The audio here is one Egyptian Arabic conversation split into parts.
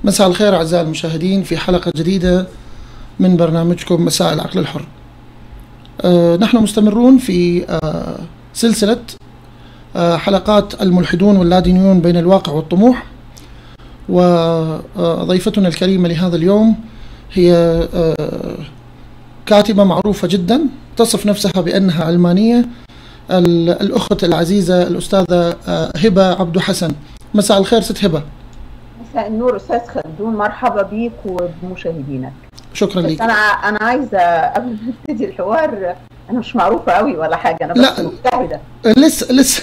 مساء الخير أعزائي المشاهدين في حلقة جديدة من برنامجكم مساء العقل الحر آه، نحن مستمرون في آه، سلسلة آه، حلقات الملحدون واللادينيون بين الواقع والطموح وضيفتنا الكريمة لهذا اليوم هي آه، كاتبة معروفة جدا تصف نفسها بأنها علمانية ال- الأخت العزيزة الأستاذة آه، هبة عبد حسن مساء الخير ست هبة مساء النور استاذ خلدون مرحبا بيك وبمشاهدينك شكرا بس لك انا انا عايزه قبل ما نبتدي الحوار انا مش معروفه قوي ولا حاجه انا لا. بس مجتهده لسه لسه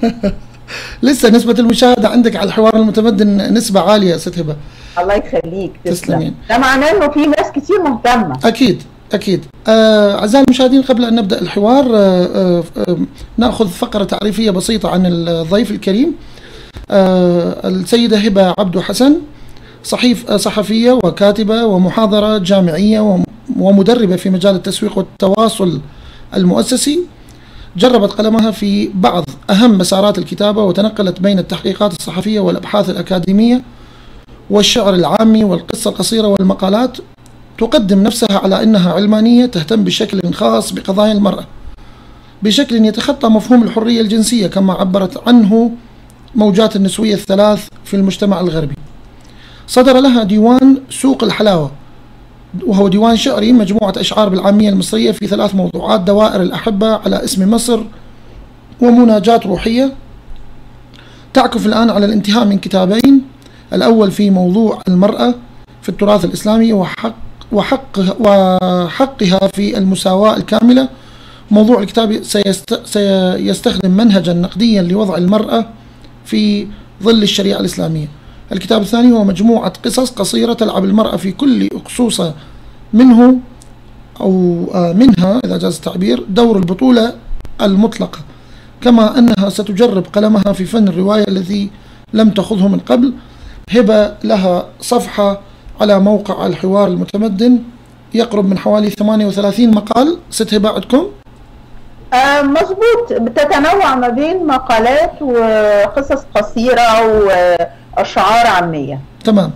لسه نسبة المشاهدة عندك على الحوار المتمدن نسبة عالية يا ست هبة الله يخليك تسلمين. تسلم ده معناه انه في ناس كتير مهتمه أكيد أكيد آه، أعزائي المشاهدين قبل أن نبدأ الحوار آه، آه، آه، نأخذ فقرة تعريفية بسيطة عن الضيف الكريم آه، السيدة هبة عبد حسن صحيف آه، صحفية وكاتبة ومحاضرة جامعية وم- ومدربة في مجال التسويق والتواصل المؤسسي جربت قلمها في بعض أهم مسارات الكتابة وتنقلت بين التحقيقات الصحفية والأبحاث الأكاديمية والشعر العامي والقصة القصيرة والمقالات تقدم نفسها على أنها علمانية تهتم بشكل خاص بقضايا المرأة بشكل يتخطى مفهوم الحرية الجنسية كما عبرت عنه موجات النسوية الثلاث في المجتمع الغربي صدر لها ديوان سوق الحلاوة وهو ديوان شعري مجموعة أشعار بالعامية المصرية في ثلاث موضوعات دوائر الأحبة على اسم مصر ومناجاة روحية تعكف الآن على الانتهاء من كتابين الأول في موضوع المرأة في التراث الإسلامي وحق وحقها, وحقها في المساواة الكاملة موضوع الكتاب سيست سيستخدم منهجا نقديا لوضع المرأة في ظل الشريعة الإسلامية الكتاب الثاني هو مجموعة قصص قصيرة تلعب المرأة في كل أقصوصة منه أو آه، منها إذا جاز التعبير دور البطولة المطلقة كما أنها ستجرب قلمها في فن الرواية الذي لم تخضه من قبل هبة لها صفحة على موقع الحوار المتمدن يقرب من حوالي 38 مقال ست هبة عندكم آه مظبوط بتتنوع ما بين مقالات وقصص قصيره واشعار عاميه تمام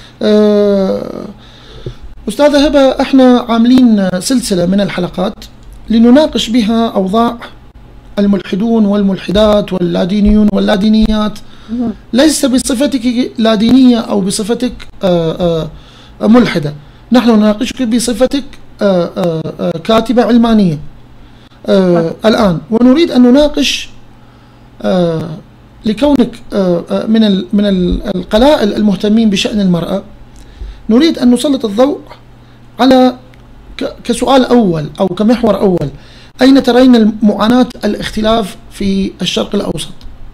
آه، أستاذة هبة احنا عاملين سلسلة من الحلقات لنناقش بها أوضاع الملحدون والملحدات واللادينيون واللادينيات ليس بصفتك لادينية أو بصفتك آه، آه، ملحدة نحن نناقشك بصفتك آه، آه، آه، كاتبة علمانية آه، الآن ونريد أن نناقش آه، لكونك آه، آه، من ال- من ال- القلائل المهتمين بشأن المرأة نريد أن نسلط الضوء على ك- كسؤال أول أو كمحور أول أين ترين معاناة الاختلاف في الشرق الأوسط؟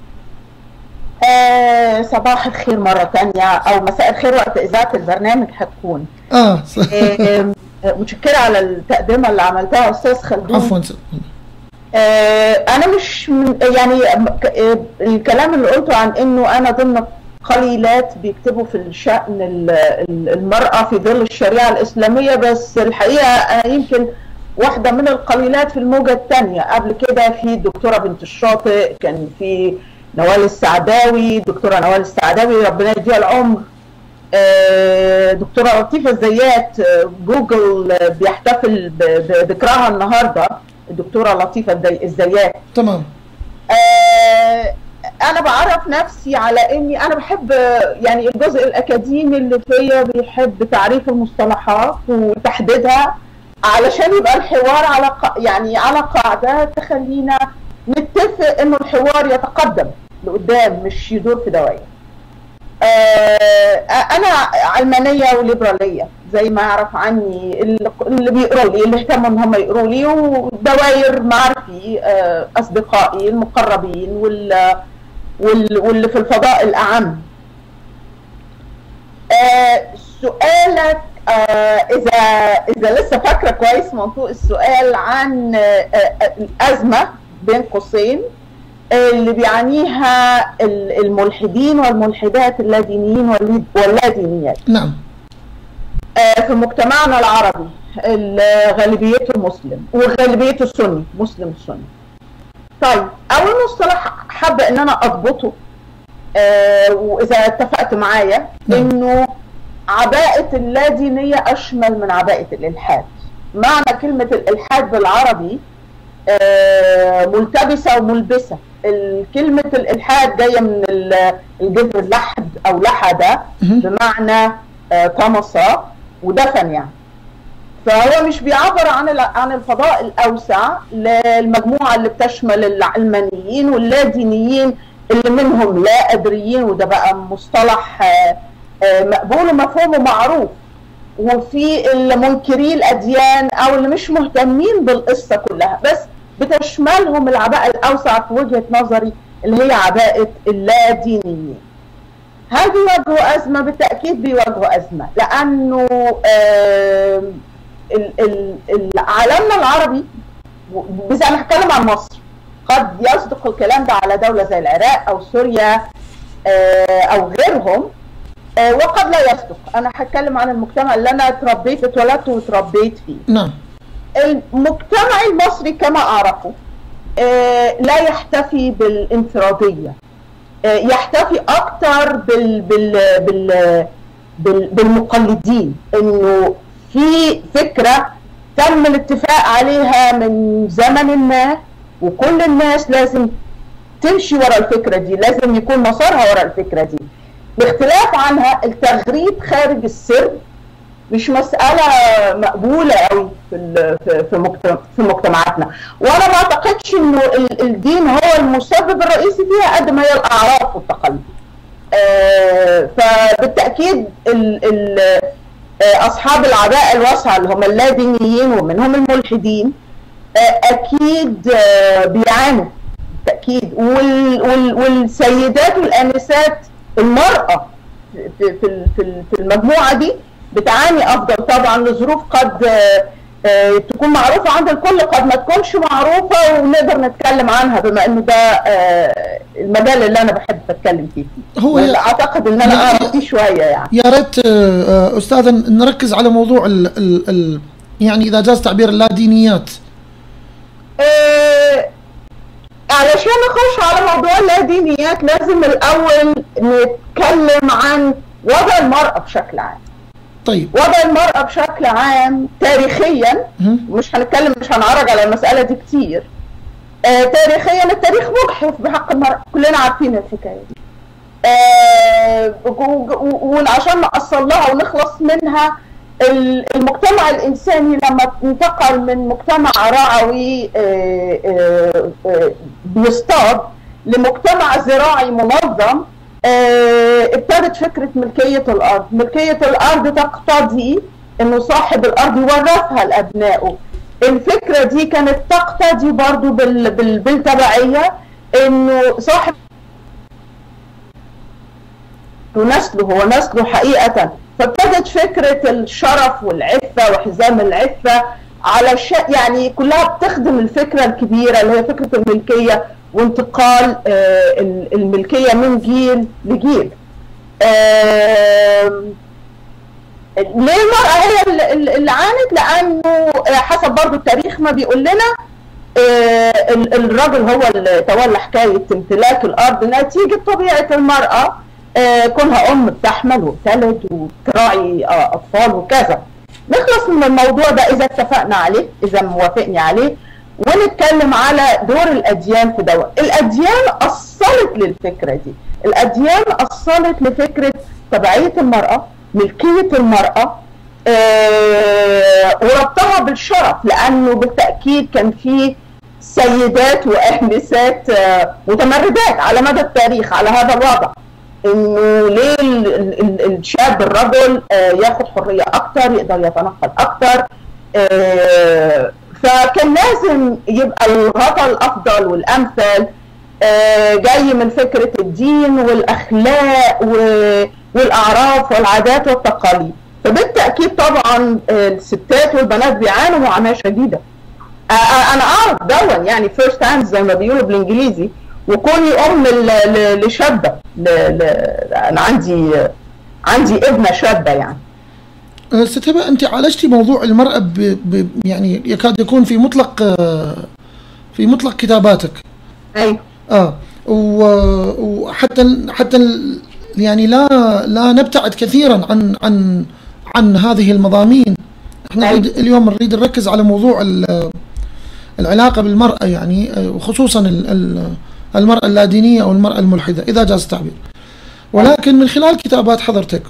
آه صباح الخير مره تانية او مساء الخير وقت اذاعه البرنامج هتكون آه ص- آه متشكره على التقدمه اللي عملتها استاذ خلدون عفوا س- آه، انا مش من يعني ك- آه، الكلام اللي قلته عن انه انا ضمن قليلات بيكتبوا في الشأن ال- ال- المرأة في ظل الشريعة الإسلامية بس الحقيقة أنا يمكن واحدة من القليلات في الموجة الثانية قبل كده في الدكتورة بنت الشاطئ كان في نوال السعداوي دكتورة نوال السعداوي ربنا يديها العمر آه، دكتورة لطيفة الزيات آه، جوجل آه، بيحتفل ب- بذكرها النهارده الدكتورة لطيفة الزي- الزيات تمام آه، انا بعرف نفسي على اني انا بحب آه، يعني الجزء الاكاديمي اللي فيا بيحب تعريف المصطلحات وتحديدها علشان يبقى الحوار على ق- يعني على قاعده تخلينا نتفق انه الحوار يتقدم لقدام مش يدور في دوائر. آه، انا علمانيه وليبراليه زي ما يعرف عني اللي- اللي بيقروا لي اللي اهتموا ان هم يقروا لي ودواير معارفي آه، اصدقائي المقربين وال وال- واللي في الفضاء الاعم آه، سؤالك آه، اذا اذا لسه فاكره كويس منطوق السؤال عن آه، آه، الازمه بين قوسين اللي بيعانيها ال- الملحدين والملحدات اللادينيين واللي- واللادينيات نعم آه، في مجتمعنا العربي ال- غالبيته مسلم وغالبيته سني مسلم سني طيب اول مصطلح حابه ان انا اضبطه آه، واذا اتفقت معايا نعم. انه عباءة اللادينية أشمل من عباءة الإلحاد معنى كلمة الإلحاد بالعربي آه، ملتبسة وملبسة كلمة الإلحاد جاية من الجذر اللحد أو لحد بمعنى آه، طمس ودفن يعني فهو مش بيعبر عن عن الفضاء الاوسع للمجموعه اللي بتشمل العلمانيين واللادينيين اللي منهم لا ادريين وده بقى مصطلح آه، آه، مقبول ومفهوم ومعروف وفي المنكري الاديان او اللي مش مهتمين بالقصه كلها بس بتشملهم العباءه الاوسع في وجهه نظري اللي هي عباءه اللادينيين هل بيواجهوا ازمه بالتاكيد بيواجهوا ازمه لانه عالمنا العربي بس انا هتكلم عن مصر قد يصدق الكلام ده على دوله زي العراق او سوريا آه، او غيرهم آه، وقد لا يصدق انا هتكلم عن المجتمع اللي انا اتربيت اتولدت وتربيت فيه نعم المجتمع المصري كما اعرفه آه، لا يحتفي بالانفراديه يحتفي اكتر بال بال بال بالمقلدين انه في فكره تم الاتفاق عليها من زمن ما وكل الناس لازم تمشي ورا الفكره دي لازم يكون مسارها ورا الفكره دي باختلاف عنها التغريب خارج السر مش مسألة مقبولة قوي في في في مجتمعاتنا وانا ما اعتقدش انه الدين هو المسبب الرئيسي فيها قد ما هي الاعراف والتقليد. آه فبالتاكيد ال ال آه، اصحاب العداء الواسعه اللي هم اللادينيين ومنهم الملحدين آه، اكيد آه، بيعانوا بالتاكيد والسيدات والانسات المراه في في في المجموعه دي بتعاني افضل طبعا لظروف قد تكون معروفة عند الكل قد ما تكونش معروفة ونقدر نتكلم عنها بما انه ده المجال اللي انا بحب اتكلم فيه هو اعتقد ان انا اعرف فيه شوية يعني يا ريت استاذا نركز على موضوع ال ال ال يعني اذا جاز تعبير اللادينيات إيه علشان نخش على موضوع اللادينيات لازم الاول نتكلم عن وضع المرأة بشكل عام طيب وضع المرأة بشكل عام تاريخيا مش هنتكلم مش هنعرج على المسألة دي كتير آه تاريخيا التاريخ مجحف بحق المرأة كلنا عارفين الحكاية دي آه وعشان نأصل لها ونخلص منها المجتمع الإنساني لما انتقل من مجتمع رعوي آه آه آه بيصطاد لمجتمع زراعي منظم آه، ابتدت فكرة ملكية الأرض ملكية الأرض تقتضي أنه صاحب الأرض يورثها لأبنائه الفكرة دي كانت تقتضي برضو بال... بال... بالتبعية أنه صاحب ونسله هو نسله حقيقة فابتدت فكرة الشرف والعفة وحزام العفة على شيء يعني كلها بتخدم الفكرة الكبيرة اللي هي فكرة الملكية وانتقال آه، الملكيه من جيل لجيل ليه المرأة هي اللي عانت لأنه حسب برضو التاريخ ما بيقول لنا آه، الراجل هو اللي تولى حكاية امتلاك الأرض نتيجة طبيعة المرأة آه، كونها أم بتحمل وبتلد وتراعي أطفال وكذا نخلص من الموضوع ده إذا اتفقنا عليه إذا موافقني عليه ونتكلم على دور الاديان في دوت الاديان اصلت للفكره دي الاديان اصلت لفكره تبعيه المراه ملكيه المراه آه وربطها بالشرف لانه بالتاكيد كان في سيدات وانسات آه متمردات على مدى التاريخ على هذا الوضع انه ليه الشاب الرجل آه ياخد حريه اكتر يقدر يتنقل اكتر آه فكان لازم يبقى الغطاء الافضل والامثل آه، جاي من فكره الدين والاخلاق والاعراف والعادات والتقاليد فبالتاكيد طبعا الستات والبنات بيعانوا معاناه شديده آه، آه، انا اعرف دون يعني فيرست هاند زي ما بيقولوا بالانجليزي وكوني ام لشابه انا عندي عندي ابنه شابه يعني أه، ست هبه انت عالجتي موضوع المراه ب... ب... يعني يكاد يكون في مطلق أه، في مطلق كتاباتك اي اه و... وحتى حتى يعني لا لا نبتعد كثيرا عن عن عن هذه المضامين احنا أيوة. نريد اليوم نريد نركز على موضوع ال- العلاقه بالمراه يعني آه، وخصوصا ال- ال- المراه اللادينيه او المراه الملحده اذا جاز التعبير ولكن من خلال كتابات حضرتك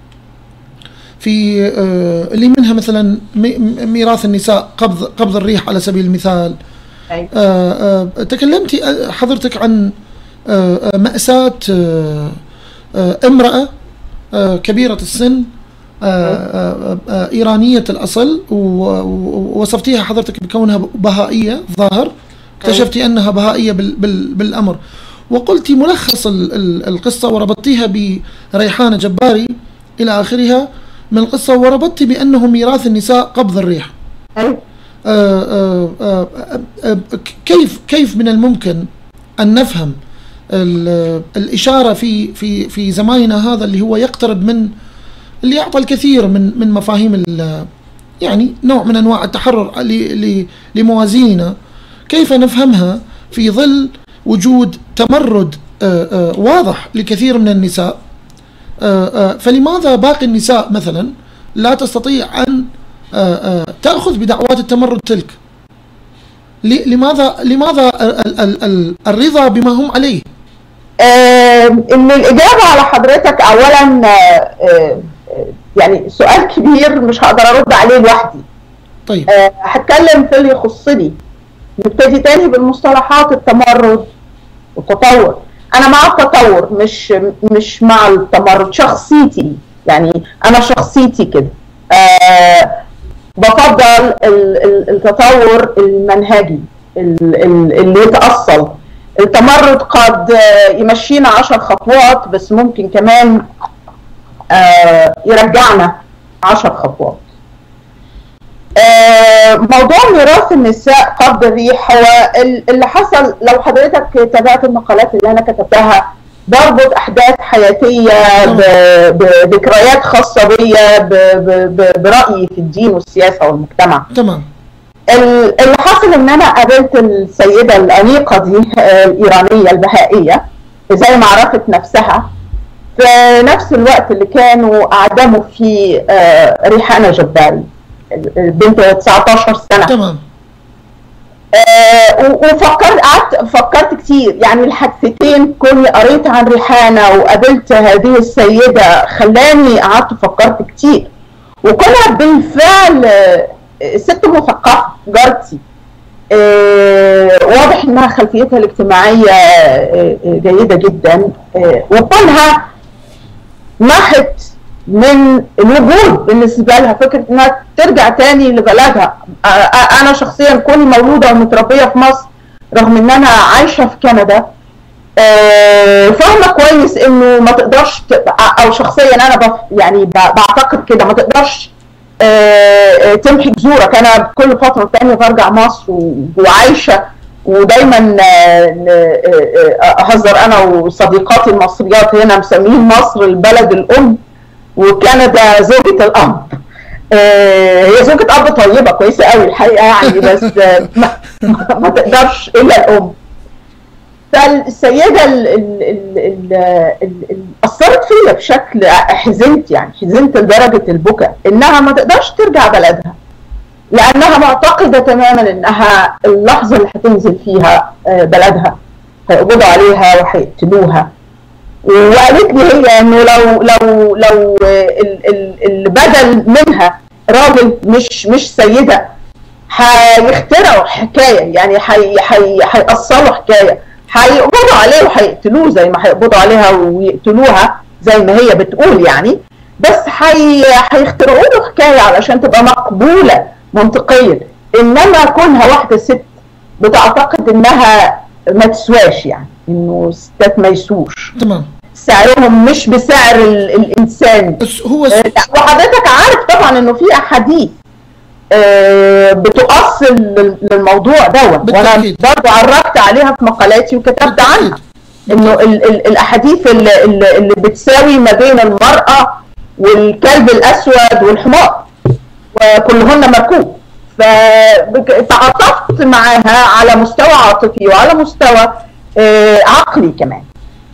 في آه، اللي منها مثلا مي- ميراث النساء قبض قبض الريح على سبيل المثال أيوة. آه، آه، تكلمتي آه، حضرتك عن آه، آه، مأساة آه، آه، امرأة آه، كبيرة السن آه، آه، آه، إيرانية الأصل و- و- ووصفتيها حضرتك بكونها بهائية ظاهر اكتشفتي أنها بهائية بال- بال- بالأمر وقلتي ملخص ال- ال- القصة وربطتيها بريحانة جباري إلى آخرها من القصة وربطتي بأنه ميراث النساء قبض الريح أيوة. آه، آه، آه، آه، آه، كيف كيف من الممكن ان نفهم ال- الاشاره في في في زماننا هذا اللي هو يقترب من اللي يعطى الكثير من من مفاهيم ال- يعني نوع من انواع التحرر ل- ل- لموازيننا كيف نفهمها في ظل وجود تمرد آه، آه، واضح لكثير من النساء آه، آه، فلماذا باقي النساء مثلا لا تستطيع ان آه، آه، تاخذ بدعوات التمرد تلك ل- لماذا لماذا ال- ال- ال- الرضا بما هم عليه آه، ان الاجابه على حضرتك اولا آه، آه، يعني سؤال كبير مش هقدر ارد عليه لوحدي طيب آه، هتكلم في اللي يخصني نبتدي تاني بالمصطلحات التمرد والتطور انا مع التطور مش مش مع التمرد شخصيتي يعني انا شخصيتي كده آه بفضل ال- ال- التطور المنهجي ال- ال- اللي يتأصل التمرد قد آه، يمشينا عشر خطوات بس ممكن كمان آه، يرجعنا عشر خطوات آه، موضوع ميراث النساء قبض الريح هو ال- اللي حصل لو حضرتك تابعت المقالات اللي انا كتبتها بربط احداث حياتيه ب- بذكريات خاصه بيا ب- ب- ب- برايي في الدين والسياسه والمجتمع تمام ال- اللي حصل ان انا قابلت السيده الانيقه دي آه، الايرانيه البهائيه زي ما عرفت نفسها في نفس الوقت اللي كانوا اعدموا فيه آه، ريحانه جباري البنت 19 سنه تمام آه، و- وفكرت قعدت فكرت كتير يعني الحادثتين كوني قريت عن ريحانه وقابلت هذه السيده خلاني قعدت فكرت كتير وكونها بالفعل آه، ست مثقفه جارتي آه، واضح انها خلفيتها الاجتماعيه آه، آه، جيده جدا آه، وكونها محت من الوجود بالنسبه لها فكره انها ترجع تاني لبلدها آه، آه، انا شخصيا كوني مولوده ومتربيه في مصر رغم ان انا عايشه في كندا آه، فاهمه كويس انه ما تقدرش تبقى او شخصيا انا بف يعني ب- بعتقد كده ما تقدرش آه، آه، تمحي جذورك انا كل فتره تانية برجع مصر و- وعايشه ودايما آه، ن- آه، آه، اهزر انا وصديقاتي المصريات هنا مسمين مصر البلد الام وكندا زوجة الأب آه، هي زوجة أب طيبة كويسة قوي الحقيقة يعني بس آه، ما, ما تقدرش إلا الأم فالسيدة ال- ال- ال- ال- ال- ال- أثرت فيا بشكل حزنت يعني حزنت لدرجة البكاء إنها ما تقدرش ترجع بلدها لأنها معتقدة تماما إنها اللحظة اللي هتنزل فيها آه، بلدها هيقبضوا عليها وهيقتلوها وقالت لي هي انه لو لو لو ال- ال- اللي بدل منها راجل مش مش سيده هيخترعوا حكايه يعني هي- هي- هيقصروا حكايه هيقبضوا عليه وهيقتلوه زي ما هيقبضوا عليها ويقتلوها زي ما هي بتقول يعني بس هي هيخترعوا له حكايه علشان تبقى مقبوله منطقيا انما كونها واحده ست بتعتقد انها ما تسواش يعني انه ستات ما يسوش تمام سعرهم مش بسعر ال- الانسان بس هو آه، وحضرتك عارف طبعا انه في احاديث آه، بتؤصل لل- للموضوع دوت وانا بالتأكيد. برضه عرفت عليها في مقالاتي وكتبت بالتأكيد. عنها انه ال ال الاحاديث اللي, اللي اللي بتساوي ما بين المراه والكلب الاسود والحمار وكلهن مركوب فتعاطفت معاها على مستوى عاطفي وعلى مستوى آه، عقلي كمان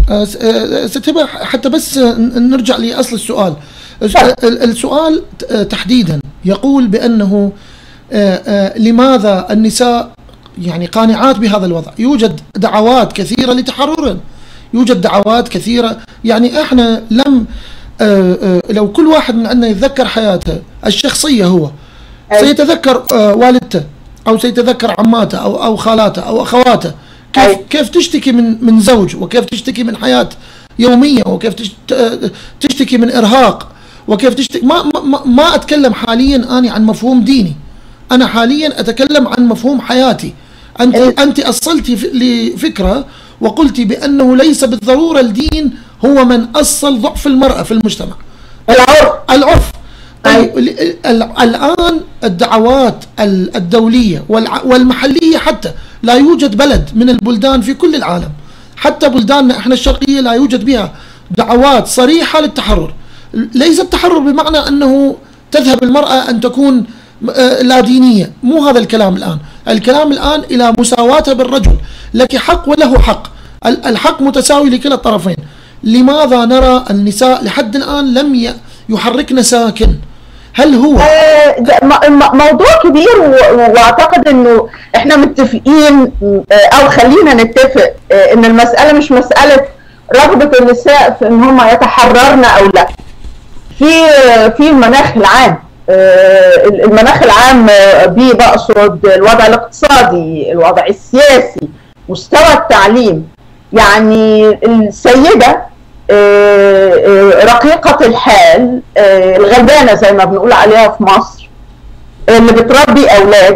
آه، س- آه، ست هبه حتى بس آه، ن- نرجع لاصل السؤال الس- طيب. ال- السؤال ت- آه، تحديدا يقول بانه آه، آه، لماذا النساء يعني قانعات بهذا الوضع يوجد دعوات كثيره لتحررهم يوجد دعوات كثيره يعني احنا لم آه، آه، لو كل واحد من عندنا يتذكر حياته الشخصيه هو أي. سيتذكر آه، والدته او سيتذكر عماته او او خالاته او اخواته كيف أي. كيف تشتكي من من زوج وكيف تشتكي من حياه يوميه وكيف تش- ت- تشتكي من ارهاق وكيف تشتكي ما ما- ما, ما اتكلم حاليا اني عن مفهوم ديني انا حاليا اتكلم عن مفهوم حياتي انت أي. انت اصلتي ف- لفكره وقلت بانه ليس بالضروره الدين هو من اصل ضعف المراه في المجتمع العرف العرف أي. طيب ال- ال- الآن الدعوات ال- الدولية والع- والمحلية حتى لا يوجد بلد من البلدان في كل العالم حتى بلداننا احنا الشرقية لا يوجد بها دعوات صريحة للتحرر ليس التحرر بمعنى أنه تذهب المرأة أن تكون آه، لا دينية مو هذا الكلام الآن الكلام الآن إلى مساواتها بالرجل لك حق وله حق ال- الحق متساوي لكلا الطرفين لماذا نرى النساء لحد الآن لم ي- يحركن ساكن هل هو آه، ده م- م- موضوع كبير و- و- واعتقد انه احنا متفقين آه، او خلينا نتفق آه، ان المساله مش مساله رغبه النساء في ان هم يتحررن او لا في آه، في المناخ العام آه، المناخ العام آه، بيه بقصد الوضع الاقتصادي الوضع السياسي مستوى التعليم يعني السيده آه، آه، رقيقة الحال آه، الغلبانة زي ما بنقول عليها في مصر اللي بتربي أولاد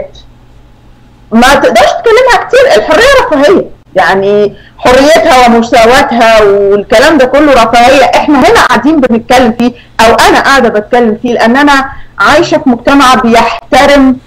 ما تقدرش تكلمها كتير الحرية رفاهية يعني حريتها ومساواتها والكلام ده كله رفاهية احنا هنا قاعدين بنتكلم فيه او انا قاعدة بتكلم فيه لان انا عايشة في مجتمع بيحترم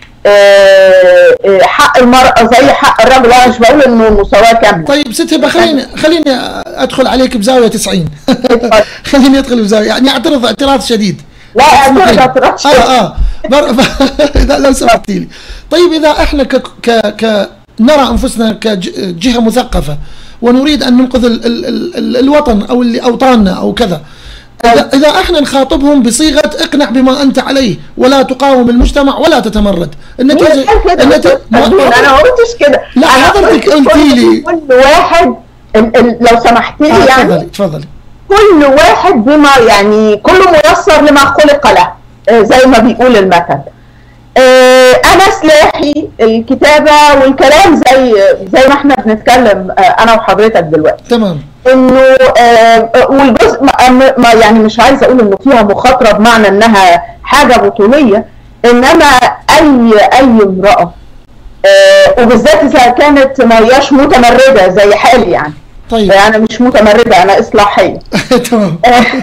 آه، آه، حق المرأة زي حق الرجل انا مش بقول انه مساواة كاملة طيب ست هبه خليني خليني ادخل عليك بزاويه 90 خليني ادخل بزاويه يعني اعترض اعتراض شديد لا اعترض اعتراض اه اه بر... اذا لو سمحتي لي طيب اذا احنا ك... ك... ك... نرى انفسنا كجهه مثقفه ونريد ان ننقذ ال... ال... ال... الوطن او اللي اوطاننا او كذا إذا, إذا احنا نخاطبهم بصيغه اقنع بما انت عليه ولا تقاوم المجتمع ولا تتمرد النتيجه مين قال كده؟ النتيجة انا ما قلتش كده لا، أنا حضرتك قلت قلتي كل- لي. كل واحد ال- ال- لو سمحت لي آه، يعني تفضلي تفضلي كل واحد بما يعني كل ميسر لما خلق له آه، زي ما بيقول المثل آه، انا سلاحي الكتابه والكلام زي زي ما احنا بنتكلم آه، انا وحضرتك دلوقتي تمام انه آه، والجزء ما- ما يعني مش عايزه اقول انه فيها مخاطره بمعنى انها حاجه بطوليه انما اي اي امراه آه، وبالذات اذا كانت ما هياش متمرده زي حالي يعني طيب انا مش متمرده انا اصلاحيه تمام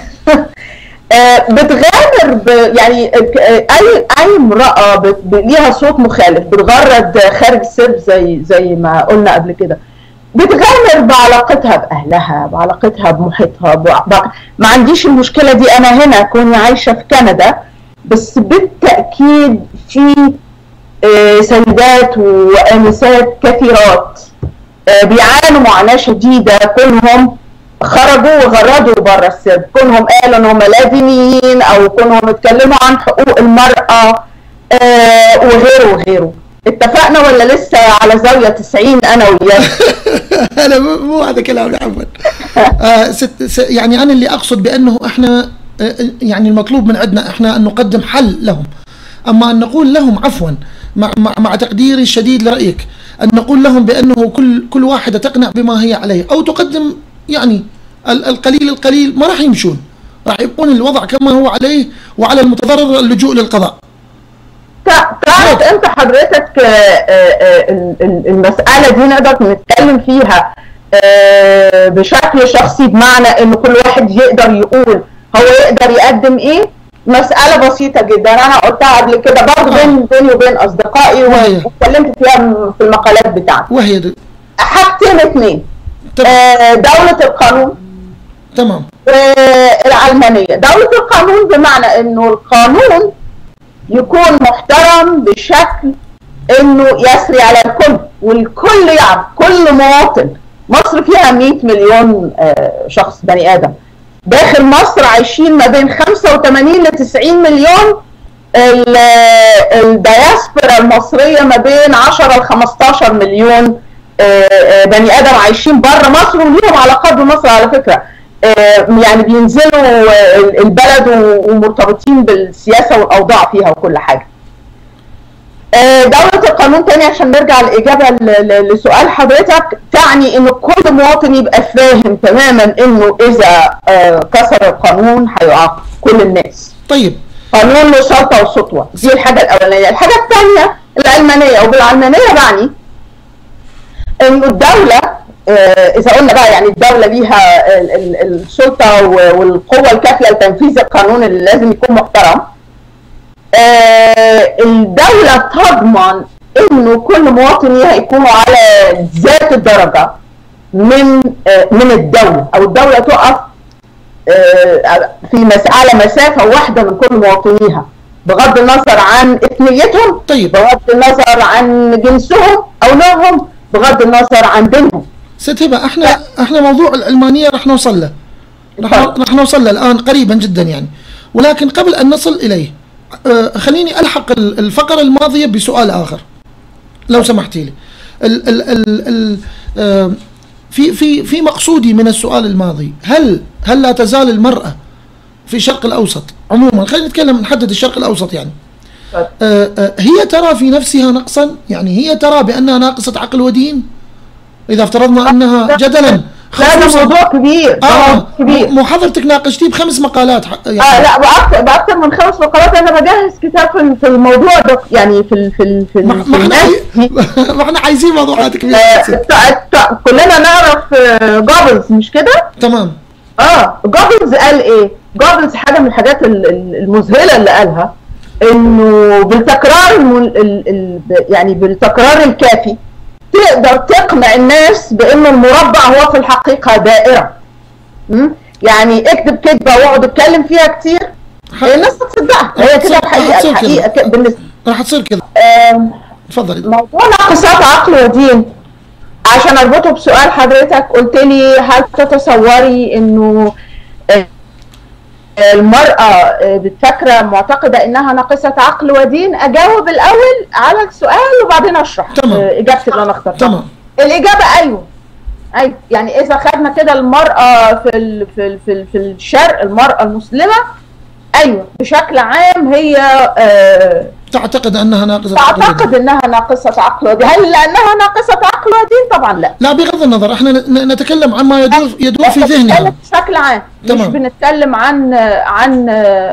آه، بتغامر ب يعني آه، اي اي امراه بت- ب- ليها صوت مخالف بتغرد خارج السرب زي زي ما قلنا قبل كده بتغامر بعلاقتها باهلها بعلاقتها بمحيطها بع- بع- ما عنديش المشكله دي انا هنا كوني عايشه في كندا بس بالتاكيد في آه، سيدات وانسات كثيرات آه، بيعانوا معاناه شديده كلهم خرجوا وغردوا بره السرب كونهم قالوا انهم لا دينيين او كونهم اتكلموا عن حقوق المراه آه، وغيره وغيره اتفقنا ولا لسه على زاويه 90 انا وياك انا مو مو هذا كلام عفوا آه ست س- يعني انا اللي اقصد بانه احنا آه، يعني المطلوب من عندنا احنا ان نقدم حل لهم اما ان نقول لهم عفوا مع, مع, مع تقديري الشديد لرايك ان نقول لهم بانه كل كل واحده تقنع بما هي عليه او تقدم يعني ال- القليل القليل ما راح يمشون راح يبقون الوضع كما هو عليه وعلى المتضرر اللجوء للقضاء تع- تعرف انت حضرتك آه، آه، آه، ال- ال- المساله دي نقدر نتكلم فيها آه، بشكل شخصي بمعنى ان كل واحد يقدر يقول هو يقدر يقدم ايه مسألة بسيطة جدا أنا قلتها قبل كده برضه بين بيني وبين أصدقائي وهي؟ واتكلمت فيها م- في المقالات بتاعتي وهي د- حاجتين اتنين تمام آه، دولة القانون تمام والعلمانية دولة القانون بمعنى انه القانون يكون محترم بشكل انه يسري على الكل والكل يعرف كل مواطن مصر فيها 100 مليون آه، شخص بني ادم داخل مصر عايشين ما بين 85 ل 90 مليون ال- الدياسبورا المصريه ما بين 10 ل 15 مليون آه، آه، بني ادم عايشين بره مصر وليهم علاقات بمصر على فكره آه، يعني بينزلوا آه، البلد و- ومرتبطين بالسياسه والاوضاع فيها وكل حاجه. آه، دولة القانون تاني عشان نرجع الإجابة ل- ل- لسؤال حضرتك تعني إن كل مواطن يبقى فاهم تماما إنه إذا آه، كسر القانون هيعاقب كل الناس. طيب قانون له سلطة وسطوة دي الحاجة الأولانية الحاجة الثانية العلمانية وبالعلمانية بعني إنه الدولة آه، إذا قلنا بقى يعني الدولة ليها ال- ال- السلطة و- والقوة الكافية لتنفيذ القانون اللي لازم يكون محترم آه، الدولة تضمن إنه كل مواطن هيكونوا على ذات الدرجة من آه، من الدولة أو الدولة تقف آه، في مس... على مسافة واحدة من كل مواطنيها بغض النظر عن اثنيتهم طيب بغض النظر عن جنسهم او نوعهم بغض النظر عن دينهم ست هبه احنا احنا موضوع العلمانيه راح نوصل له راح اتفضل. راح نوصل له الان قريبا جدا يعني ولكن قبل ان نصل اليه آه، خليني الحق ال- الفقره الماضيه بسؤال اخر لو سمحتي لي ال ال ال ال آه، في في في مقصودي من السؤال الماضي هل هل لا تزال المراه في الشرق الاوسط عموما خلينا نتكلم نحدد الشرق الاوسط يعني اتفضل. آه، آه، هي ترى في نفسها نقصا يعني هي ترى بانها ناقصه عقل ودين اذا افترضنا انها جدلا لا ده خصوصاً- موضوع كبير ده اه موضوع كبير مو حضرتك ناقشتيه بخمس مقالات ح- آه يعني لا باكثر باكثر من خمس مقالات انا بجهز كتاب في في الموضوع ده يعني في ال- في ال- في, ما ال- ما في احنا الناس عاي- دي. ما احنا عايزين موضوعات كبيره آه، ت- ت- كلنا نعرف آه، جوبلز مش كده؟ تمام اه جوبلز قال ايه؟ جوبلز حاجه من الحاجات ال- ال- المذهله اللي قالها انه بالتكرار الم- ال- ال- يعني بالتكرار الكافي تقدر تقنع الناس بان المربع هو في الحقيقه دائره م? يعني اكتب كذبه واقعد اتكلم فيها كتير الناس هتصدقها هي كده الحقيقه هتصير كده. الحقيقه كده بالنسبه راح تصير كذا آم، تفضلي موضوع ناقصات عقل ودين عشان اربطه بسؤال حضرتك قلت لي هل تتصوري انه آه، المرأة آه، بتفكر معتقدة انها ناقصة عقل ودين اجاوب الاول على السؤال وبعدين اشرح تمام. آه، اجابتي اللي انا اخترتها تمام الاجابة ايوه ايوه يعني اذا خدنا كده المرأة في ال في ال في, ال في الشرق المرأة المسلمة ايوه بشكل عام هي آه تعتقد انها ناقصه عقل ودين. تعتقد انها ناقصة عقل ودين هل لانها ناقصة عقل ودين طبعا لا لا بغض النظر احنا ن- نتكلم عما يدور يدور في إحنا ذهنها بنتكلم بشكل عام مش تمام. بنتكلم عن عن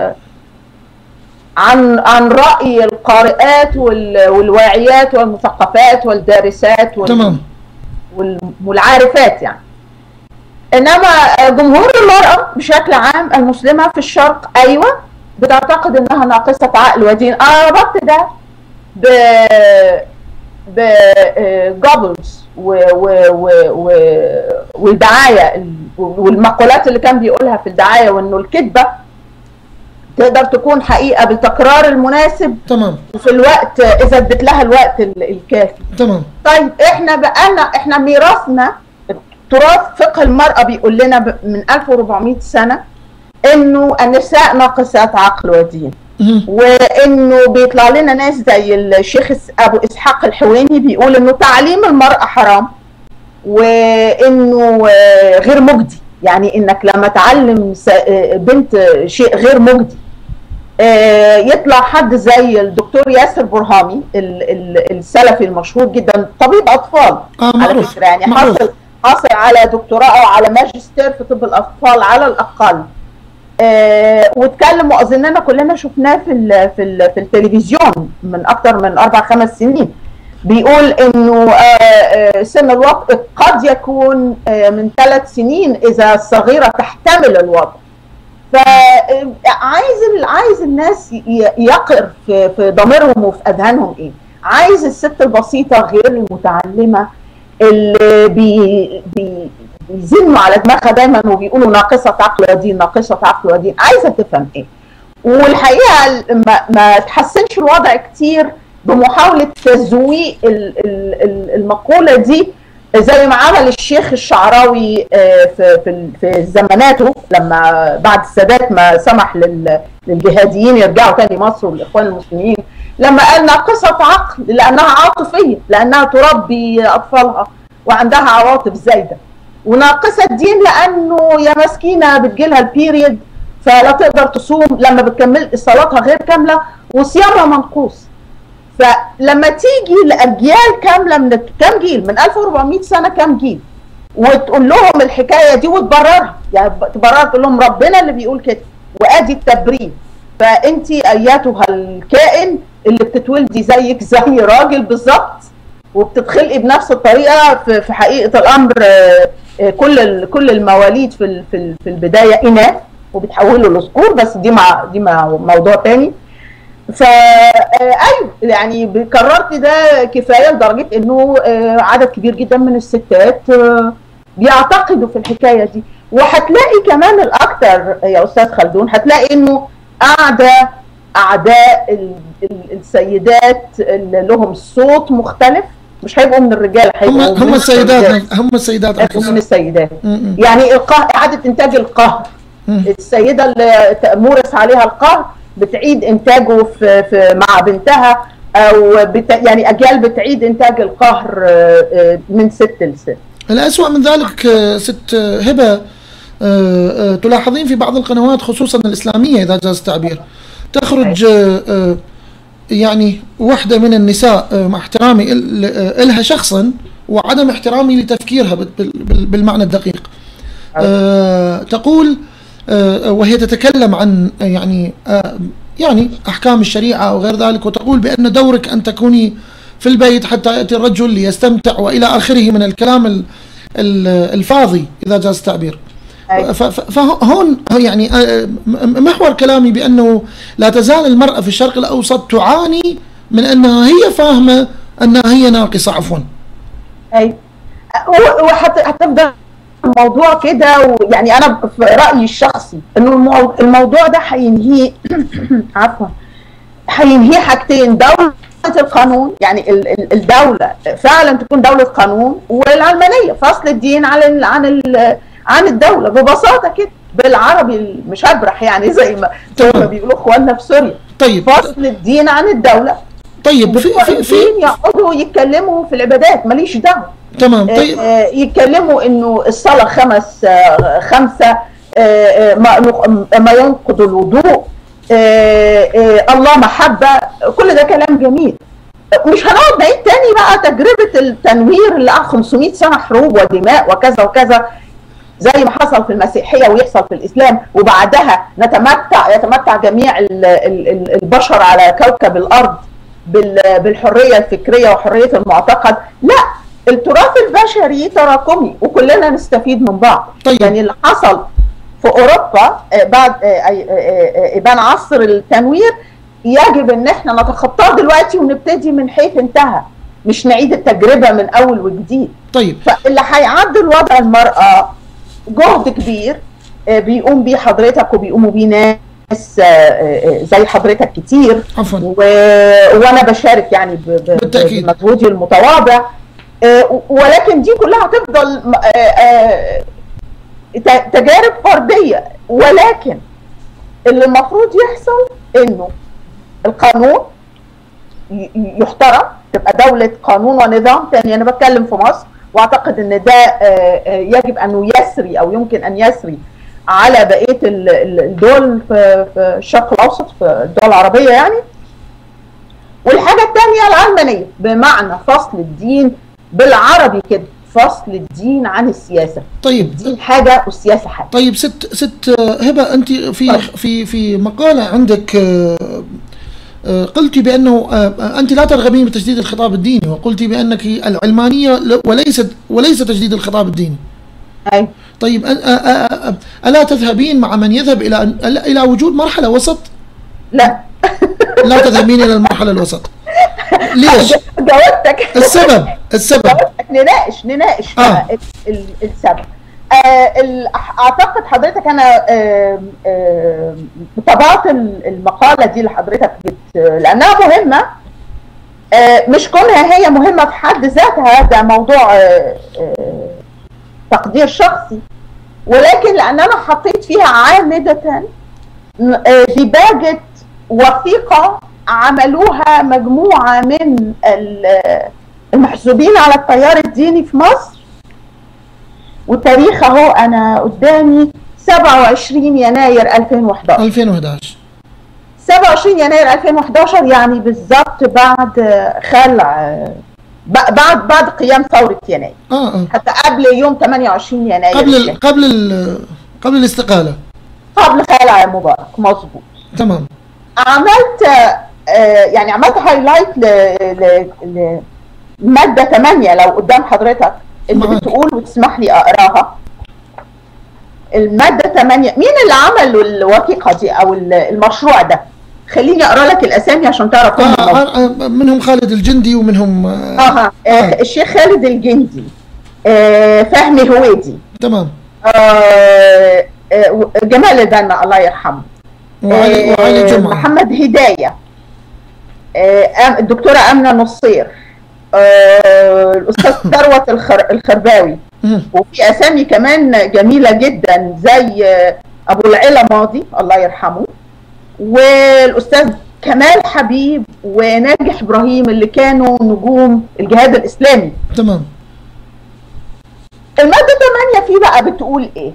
عن عن راي القارئات وال- والواعيات والمثقفات والدارسات وال- تمام وال- والعارفات يعني انما جمهور المراه بشكل عام المسلمه في الشرق ايوه بتعتقد انها ناقصه عقل ودين انا ربطت ده ب بجوبلز و و و و والدعايه ال- والمقولات اللي كان بيقولها في الدعايه وانه الكذبه تقدر تكون حقيقه بالتكرار المناسب تمام وفي الوقت اذا اديت لها الوقت ال- الكافي تمام طيب احنا بقالنا احنا ميراثنا تراث فقه المرأة بيقول لنا ب- من 1400 سنة انه النساء ناقصات عقل ودين مهم. وانه بيطلع لنا ناس زي الشيخ اس- ابو اسحاق الحويني بيقول انه تعليم المرأة حرام وانه آه، غير مجدي يعني انك لما تعلم س- آه، بنت شيء غير مجدي آه، يطلع حد زي الدكتور ياسر برهامي ال- ال- السلفي المشهور جدا طبيب اطفال اه على معروف فكره يعني معروف حاصل حاصل على دكتوراه او على ماجستير في طب الاطفال على الاقل آه واتكلم واظننا كلنا شفناه في ال في ال في التلفزيون من اكثر من اربع خمس سنين بيقول انه آه آه سن الوضع قد يكون آه من ثلاث سنين اذا الصغيره تحتمل الوضع فعايز عايز الناس ي- يقر في في ضميرهم وفي اذهانهم ايه عايز الست البسيطه غير المتعلمه اللي بي بي بيزنوا على دماغها دايما وبيقولوا ناقصه عقل ودين ناقصه عقل ودين عايزه تفهم ايه والحقيقه ما, ما تحسنش الوضع كتير بمحاوله تزويق ال- ال- ال- المقوله دي زي ما عمل الشيخ الشعراوي آه، في في في زماناته لما بعد السادات ما سمح لل- للجهاديين يرجعوا تاني مصر والاخوان المسلمين لما قال ناقصه عقل لانها عاطفيه لانها تربي اطفالها وعندها عواطف زايده وناقصه دين لانه يا مسكينه بتجيلها البيريد فلا تقدر تصوم لما بتكمل صلاتها غير كامله وصيامها منقوص فلما تيجي لاجيال كامله من كام جيل من 1400 سنه كام جيل وتقول لهم الحكايه دي وتبررها يعني تبررها تقول لهم ربنا اللي بيقول كده وادي التبرير فانت ايتها الكائن اللي بتتولدي زيك زي راجل بالظبط وبتتخلقي بنفس الطريقه في في حقيقه الامر آه، آه، كل ال- كل المواليد في ال- في ال- في البدايه اناث وبيتحولوا لذكور بس دي مع دي مع موضوع تاني فا آه، ايوه يعني ب- قررت ده كفايه لدرجه انه آه، عدد كبير جدا من الستات آه، بيعتقدوا في الحكايه دي وهتلاقي كمان الاكثر يا استاذ خلدون هتلاقي انه اعداء اعداء ال- ال- السيدات اللي لهم صوت مختلف مش هيبقوا من الرجال هم هيبقوا هم من السيدات هم السيدات هيبقوا من أنفسهم. السيدات م- م. يعني القهر اعاده انتاج القهر م. السيده اللي ت- مورس عليها القهر بتعيد انتاجه في, في مع بنتها او بت يعني اجيال بتعيد انتاج القهر آه، آه، من ست لست الأسوأ من ذلك آه، ست آه، هبة آه، آه، تلاحظين في بعض القنوات خصوصا الإسلامية إذا جاز التعبير تخرج آه، آه، يعني واحدة من النساء آه، مع احترامي ال- آه، إلها شخصا وعدم احترامي لتفكيرها بال- بال- بالمعنى الدقيق آه، تقول آه، وهي تتكلم عن آه، يعني آه، يعني احكام الشريعه او غير ذلك وتقول بان دورك ان تكوني في البيت حتى ياتي الرجل ليستمتع والى اخره من الكلام ال- ال- الفاضي اذا جاز التعبير. أي. ف- ف- فهون يعني آه، م- محور كلامي بانه لا تزال المراه في الشرق الاوسط تعاني من انها هي فاهمه انها هي ناقصه عفوا. اي وهتفضل الموضوع كده ويعني انا في رايي الشخصي انه المو- الموضوع ده هينهي عفوا هينهي حاجتين دوله القانون يعني ال- ال- الدوله فعلا تكون دوله قانون والعلمانيه فصل الدين عن ال عن ال عن الدوله ببساطه كده بالعربي مش هبرح يعني زي ما زي ما تمام. بيقولوا اخواننا في سوريا طيب فصل الدين عن الدوله طيب في بتوع في, في الدين يقعدوا يتكلموا في العبادات ماليش دعوه تمام طيب آه، يتكلموا انه الصلاه خمس آه، خمسه آه، آه، ما نق- ما ينقض الوضوء آه، آه، الله محبه كل ده كلام جميل مش هنقعد نعيد تاني بقى تجربه التنوير اللي قعد 500 سنه حروب ودماء وكذا وكذا زي ما حصل في المسيحيه ويحصل في الاسلام وبعدها نتمتع يتمتع جميع ال- ال- ال- البشر على كوكب الارض بال- بالحريه الفكريه وحريه المعتقد لا التراث البشري تراكمي وكلنا نستفيد من بعض طيب. يعني اللي حصل في اوروبا آه، بعد آه، آه، آه، آه، ابان عصر التنوير يجب ان احنا نتخطاه دلوقتي ونبتدي من حيث انتهى مش نعيد التجربه من اول وجديد طيب فاللي هيعدل وضع المرأة جهد كبير آه، بيقوم بيه حضرتك وبيقوموا بيه ناس آه، آه، زي حضرتك كتير عفوا و... وانا بشارك يعني ب... ب... بالتأكيد. بمجهودي المتواضع آه، ولكن دي كلها هتفضل م- آه، آه، ت- تجارب فردية ولكن اللي المفروض يحصل انه القانون ي- يحترم تبقى دولة قانون ونظام تاني أنا بتكلم في مصر وأعتقد إن ده آه، آه، يجب أنه يسري أو يمكن أن يسري على بقية ال- ال- الدول في في الشرق الأوسط في الدول العربية يعني والحاجة الثانية العلمانية بمعنى فصل الدين بالعربي كده فصل الدين عن السياسة طيب الدين حاجة والسياسة حاجة طيب ست ست آه، هبه انت في طيب. في في مقاله عندك آه، آه، قلت بانه آه، انت لا ترغبين بتجديد الخطاب الديني وقلت بانك العلمانيه ل- وليست وليس تجديد الخطاب الديني أيوة. طيب أن- آه، آه، آه، الا تذهبين مع من يذهب الى الى وجود مرحله وسط لا لا تذهبين الى المرحله الوسط ليش جاوبتك السبب السبب نناقش نناقش آه. بقى ال- ال- السبب آه ال- اعتقد حضرتك انا آه آه طبعت ال- المقاله دي لحضرتك بت لانها مهمه آه، مش كونها هي مهمه في حد ذاتها ده موضوع آه، آه، تقدير شخصي ولكن لان انا حطيت فيها عامده آه، ديباجه وثيقه عملوها مجموعه من ال- المحسوبين على التيار الديني في مصر وتاريخ اهو انا قدامي 27 يناير 2011 2011 27 يناير 2011 يعني بالظبط بعد خلع ب- بعد بعد قيام ثورة يناير اه اه حتى قبل يوم 28 يناير قبل ال قبل ال قبل الاستقالة قبل خلع مبارك مظبوط تمام عملت آه، يعني عملت هايلايت ل ل- ل- مادة 8 لو قدام حضرتك اللي معاك. بتقول وتسمح لي اقراها المادة 8 مين اللي عمل الوثيقة دي او ال- المشروع ده خليني اقرا لك الاسامي عشان تعرف هم آه آه آه، منهم خالد الجندي ومنهم آه اها آه، الشيخ خالد الجندي آه، فهمي هويدي تمام آه، آه، جمال البنا الله يرحمه وعلي, وعلي آه، جمعة محمد هداية آه، أم- الدكتورة أمنة نصير آه، الأستاذ ثروت الخر- الخرباوي مم. وفي أسامي كمان جميلة جدا زي آه، أبو العلا ماضي الله يرحمه والأستاذ كمال حبيب وناجح إبراهيم اللي كانوا نجوم الجهاد الإسلامي تمام المادة 8 فيه بقى بتقول ايه؟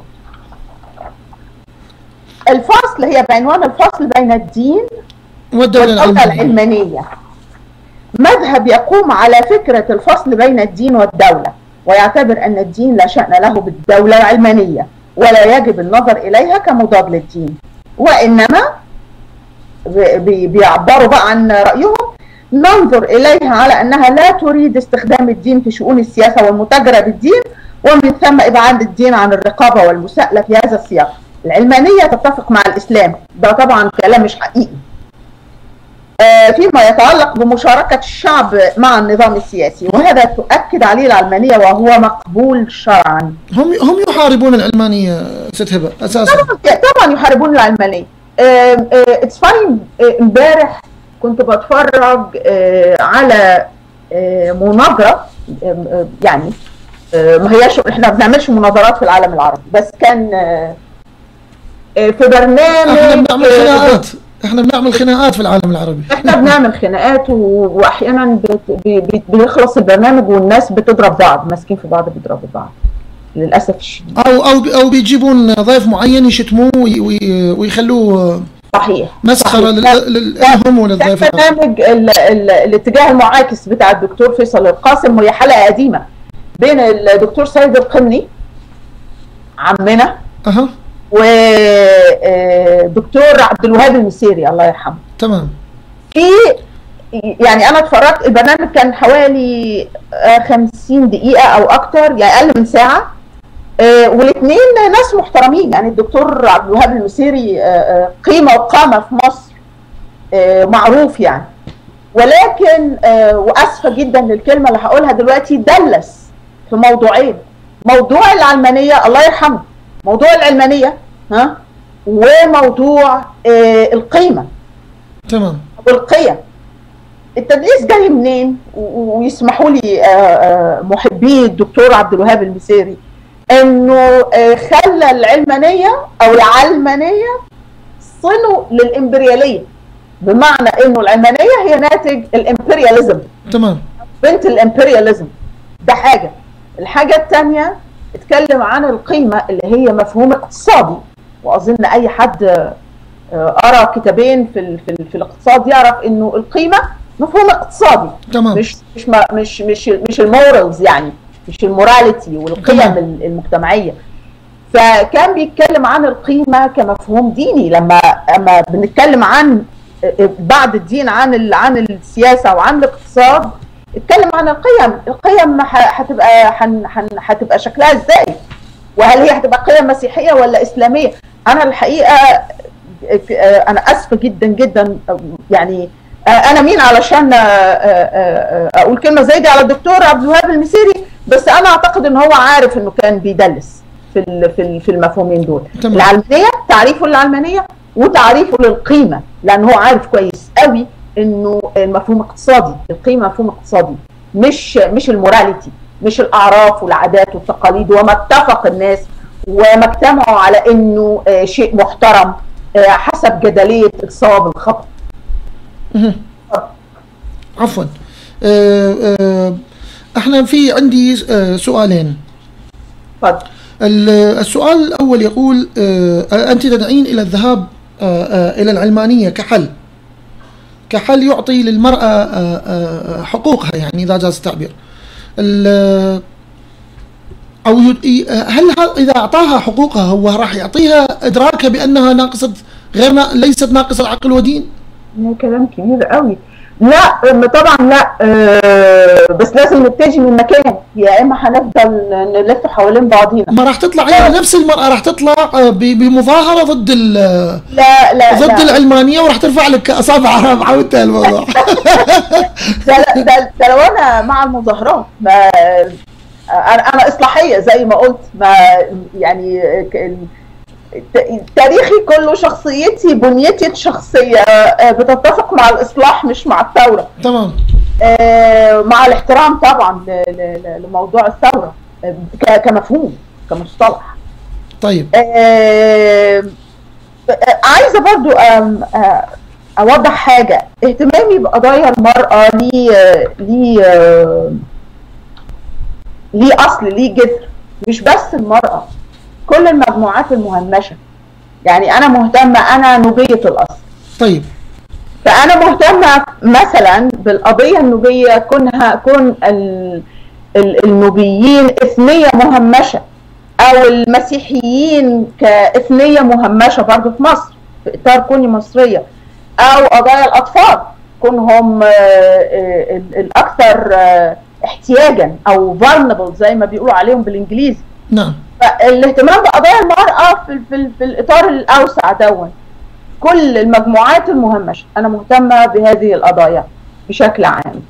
الفصل هي بعنوان الفصل بين الدين والدولة والدولة العلمانية العلمانية مذهب يقوم على فكرة الفصل بين الدين والدولة ويعتبر أن الدين لا شأن له بالدولة العلمانية ولا يجب النظر إليها كمضاد للدين وإنما بي- بيعبروا بقى عن رأيهم ننظر إليها على أنها لا تريد استخدام الدين في شؤون السياسة والمتاجرة بالدين ومن ثم إبعاد الدين عن الرقابة والمساءلة في هذا السياق العلمانية تتفق مع الإسلام ده طبعا كلام مش حقيقي آه، فيما يتعلق بمشاركة الشعب مع النظام السياسي وهذا تؤكد عليه العلمانية وهو مقبول شرعا هم هم يحاربون العلمانية ست هبة أساسا طبعا يحاربون العلمانية اتس فاين امبارح كنت بتفرج آه، على آه، مناظرة آه، آه، يعني آه، ما هياش احنا ما بنعملش مناظرات في العالم العربي بس كان آه، آه، في برنامج احنا بنعمل آه، خناقات احنا بنعمل خناقات في العالم العربي احنا بنعمل خناقات و- واحيانا بت- بي- بي- بيخلص البرنامج والناس بتضرب بعض ماسكين في بعض بيضربوا بعض للاسف الشديد او او او بيجيبون ضيف معين يشتموه وي- وي- ويخلوه صحيح مسخره صحيح. لل- لل- لهم وللضيف كان الآخر. برنامج ال ال الاتجاه المعاكس بتاع الدكتور فيصل القاسم وهي حلقه قديمه بين الدكتور سيد القمني عمنا اها ودكتور عبد الوهاب المسيري الله يرحمه تمام في يعني انا اتفرجت البرنامج كان حوالي آه، 50 دقيقه او اكتر يعني اقل من ساعه والاثنين ناس محترمين يعني الدكتور عبد الوهاب المسيري آه، آه، قيمه وقامه في مصر آه، معروف يعني ولكن آه، واسفه جدا للكلمه اللي هقولها دلوقتي دلس في موضوعين موضوع العلمانيه الله يرحمه موضوع العلمانيه ها وموضوع آه، القيمه تمام والقيم التدليس جاي منين و- و- ويسمحوا لي آه، آه، محبي الدكتور عبد الوهاب المسيري انه آه، خلى العلمانيه او العلمانيه صنوا للامبرياليه بمعنى انه العلمانيه هي ناتج الامبرياليزم تمام بنت الامبرياليزم ده حاجه الحاجه الثانيه اتكلم عن القيمه اللي هي مفهوم اقتصادي واظن اي حد آه، قرا كتابين في ال- في, ال- في الاقتصاد يعرف انه القيمه مفهوم اقتصادي تمام مش مش ما مش مش مش المورالز يعني مش الموراليتي والقيم تمام. ال- المجتمعيه فكان بيتكلم عن القيمه كمفهوم ديني لما اما بنتكلم عن بعد الدين عن ال- عن السياسه وعن الاقتصاد اتكلم عن القيم القيم ح- هتبقى حن- حن- هتبقى شكلها ازاي وهل هي هتبقى قيم مسيحيه ولا اسلاميه انا الحقيقه انا اسفه جدا جدا يعني انا مين علشان اقول كلمه زي دي على الدكتور عبد الوهاب المسيري بس انا اعتقد ان هو عارف انه كان بيدلس في ال- في ال- في المفهومين دول تمام. العلمانيه تعريفه للعلمانيه وتعريفه للقيمه لان هو عارف كويس قوي انه المفهوم اقتصادي القيمه مفهوم اقتصادي مش مش الموراليتي مش الاعراف والعادات والتقاليد وما اتفق الناس وما اجتمعوا على انه آه، شيء محترم آه، حسب جدليه الصواب الخطا مهم. عفوا آه، آه، احنا في عندي آه، سؤالين اتفضل ال- السؤال الأول يقول آه، أنت تدعين إلى الذهاب آه، آه، إلى العلمانية كحل كحل يعطي للمرأة آه، آه، حقوقها يعني إذا جاز التعبير ال- أو يد- ي- هل ه- إذا أعطاها حقوقها هو راح يعطيها إدراكها بأنها ناقصة غير نا- ليست ناقصة عقل ودين؟ ده كلام كبير قوي لا م- طبعا لا آه، بس لازم نبتدي من مكان يا اما هنفضل نلف حوالين بعضينا ما راح تطلع هي نفس المرأة راح تطلع آه، ب- بمظاهرة ضد ال- لا لا ضد لا العلمانية وراح ترفع لك أصابعها وانتهى الموضوع ده, ده, ده لو انا مع المظاهرات ما انا انا اصلاحيه زي ما قلت ما يعني ك- ال- الت- تاريخي كله شخصيتي بنيتي الشخصيه آه، بتتفق مع الاصلاح مش مع الثوره تمام آه، مع الاحترام طبعا ل- ل- ل- لموضوع الثوره آه، ك- كمفهوم كمصطلح طيب آه، آه، عايزه برضو آم، آه، اوضح حاجه اهتمامي بقضايا المراه ليه آه، ليه آه، ليه اصل ليه جذر مش بس المراه كل المجموعات المهمشه يعني انا مهتمه انا نوبيه الاصل طيب فانا مهتمه مثلا بالقضيه النوبيه كونها كون ال- ال- النوبيين اثنيه مهمشه او المسيحيين كاثنيه مهمشه برضه في مصر في اطار كوني مصريه او قضايا الاطفال كونهم آه، آه، ال- الاكثر آه، احتياجا او vulnerable زي ما بيقولوا عليهم بالانجليزي نعم فالاهتمام بقضايا المرأة في, في, في الإطار الأوسع دون كل المجموعات المهمشة أنا مهتمة بهذه القضايا بشكل عام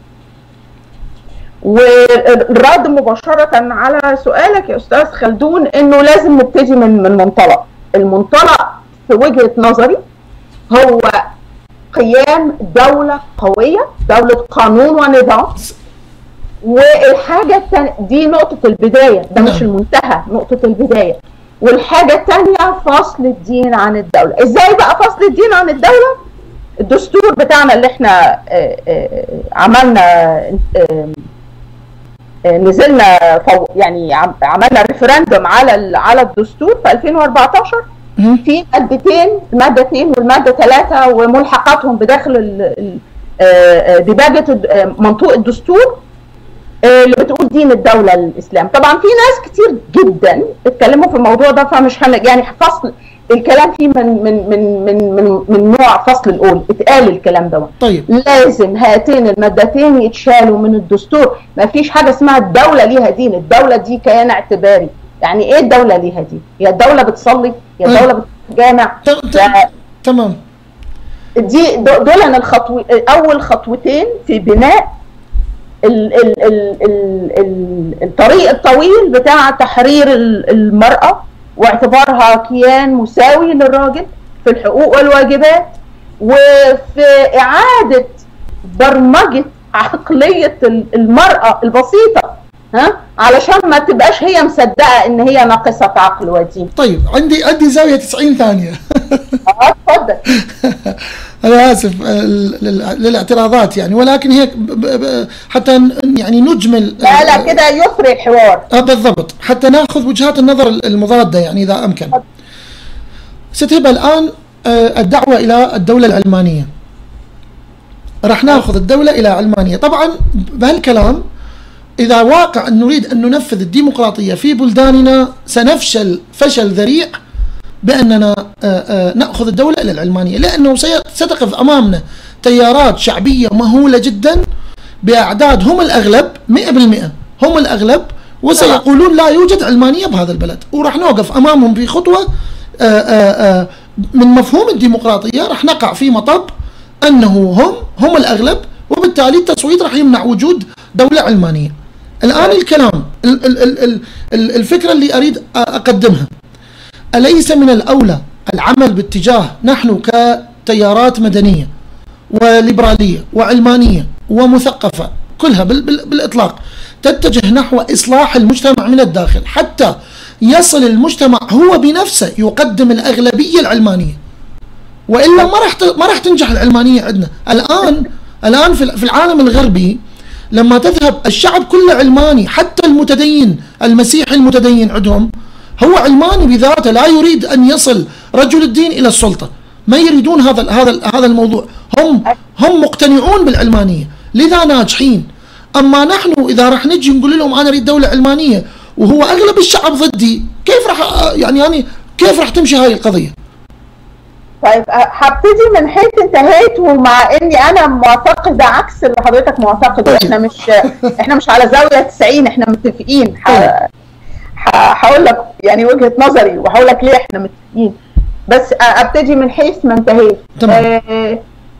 والرد مباشرة على سؤالك يا أستاذ خلدون إنه لازم نبتدي من من منطلق المنطلق في وجهة نظري هو قيام دولة قوية دولة قانون ونظام والحاجة التانية دي نقطة البداية ده مش نعم. المنتهى نقطة البداية والحاجة التانية فصل الدين عن الدولة ازاي بقى فصل الدين عن الدولة الدستور بتاعنا اللي احنا آه، آه، عملنا آه، آه، نزلنا فو يعني عم- عملنا ريفرندوم على ال- على الدستور في 2014 مهم. في مادتين الماده 2 والماده 3 وملحقاتهم بداخل ال- ال- آه، آه، دباجه الد- آه، منطوق الدستور آه، اللي بتقول دين الدوله الاسلام طبعا في ناس كتير جدا اتكلموا في الموضوع ده فمش هن يعني فصل الكلام فيه من من من من من, من نوع فصل القول اتقال الكلام ده طيب لازم هاتين المادتين يتشالوا من الدستور ما فيش حاجه اسمها الدوله ليها دين الدوله دي كيان اعتباري يعني ايه الدوله ليها دين هي الدوله بتصلي هي أيوة. الدوله بتجامع ت- ت- تمام دي دول دول الخطو اول خطوتين في بناء ال ال ال ال ال الطريق الطويل بتاع تحرير ال- المرأة واعتبارها كيان مساوي للراجل في الحقوق والواجبات وفي إعادة برمجة عقلية ال- المرأة البسيطة ها علشان ما تبقاش هي مصدقة ان هي ناقصة عقل ودين طيب عندي عندي زاوية 90 ثانية اه اتفضل أنا آسف آه، لل- للاعتراضات يعني ولكن هيك ب- ب- ب- حتى ن- يعني نجمل لا لا كده يسري الحوار آه بالضبط حتى ناخذ وجهات النظر المضادة يعني إذا أمكن ست هبة الآن آه، الدعوة إلى الدولة العلمانية راح ناخذ الدولة إلى علمانية طبعا بهالكلام إذا واقع أن نريد أن ننفذ الديمقراطية في بلداننا سنفشل فشل ذريع بأننا آه، آه، نأخذ الدولة إلى العلمانية لأنه سي- ستقف أمامنا تيارات شعبية مهولة جدا بأعداد هم الأغلب 100% هم الأغلب وسيقولون لا يوجد علمانية بهذا البلد وراح نوقف أمامهم في خطوة آه، آه، آه، من مفهوم الديمقراطية راح نقع في مطب أنه هم هم الأغلب وبالتالي التصويت راح يمنع وجود دولة علمانية الآن الكلام ال- ال- ال- ال- ال- الفكرة اللي أريد أ- أقدمها أليس من الأولى العمل باتجاه نحن كتيارات مدنية وليبراليه وعلمانيه ومثقفه كلها بال بال بالاطلاق تتجه نحو اصلاح المجتمع من الداخل حتى يصل المجتمع هو بنفسه يقدم الاغلبيه العلمانيه والا ما راح ما راح تنجح العلمانيه عندنا الان الان في العالم الغربي لما تذهب الشعب كله علماني حتى المتدين المسيحي المتدين عندهم هو علماني بذاته لا يريد ان يصل رجل الدين الى السلطه ما يريدون هذا هذا هذا الموضوع هم هم مقتنعون بالعلمانيه لذا ناجحين اما نحن اذا راح نجي نقول لهم انا اريد دوله علمانيه وهو اغلب الشعب ضدي كيف راح يعني يعني كيف راح تمشي هاي القضيه طيب هبتدي من حيث انتهيت ومع اني انا معتقده عكس اللي حضرتك معتقده احنا مش احنا مش على زاويه 90 احنا متفقين هقول لك يعني وجهه نظري وهقول لك ليه احنا متفقين بس ابتدي من حيث ما انتهيت تمام آه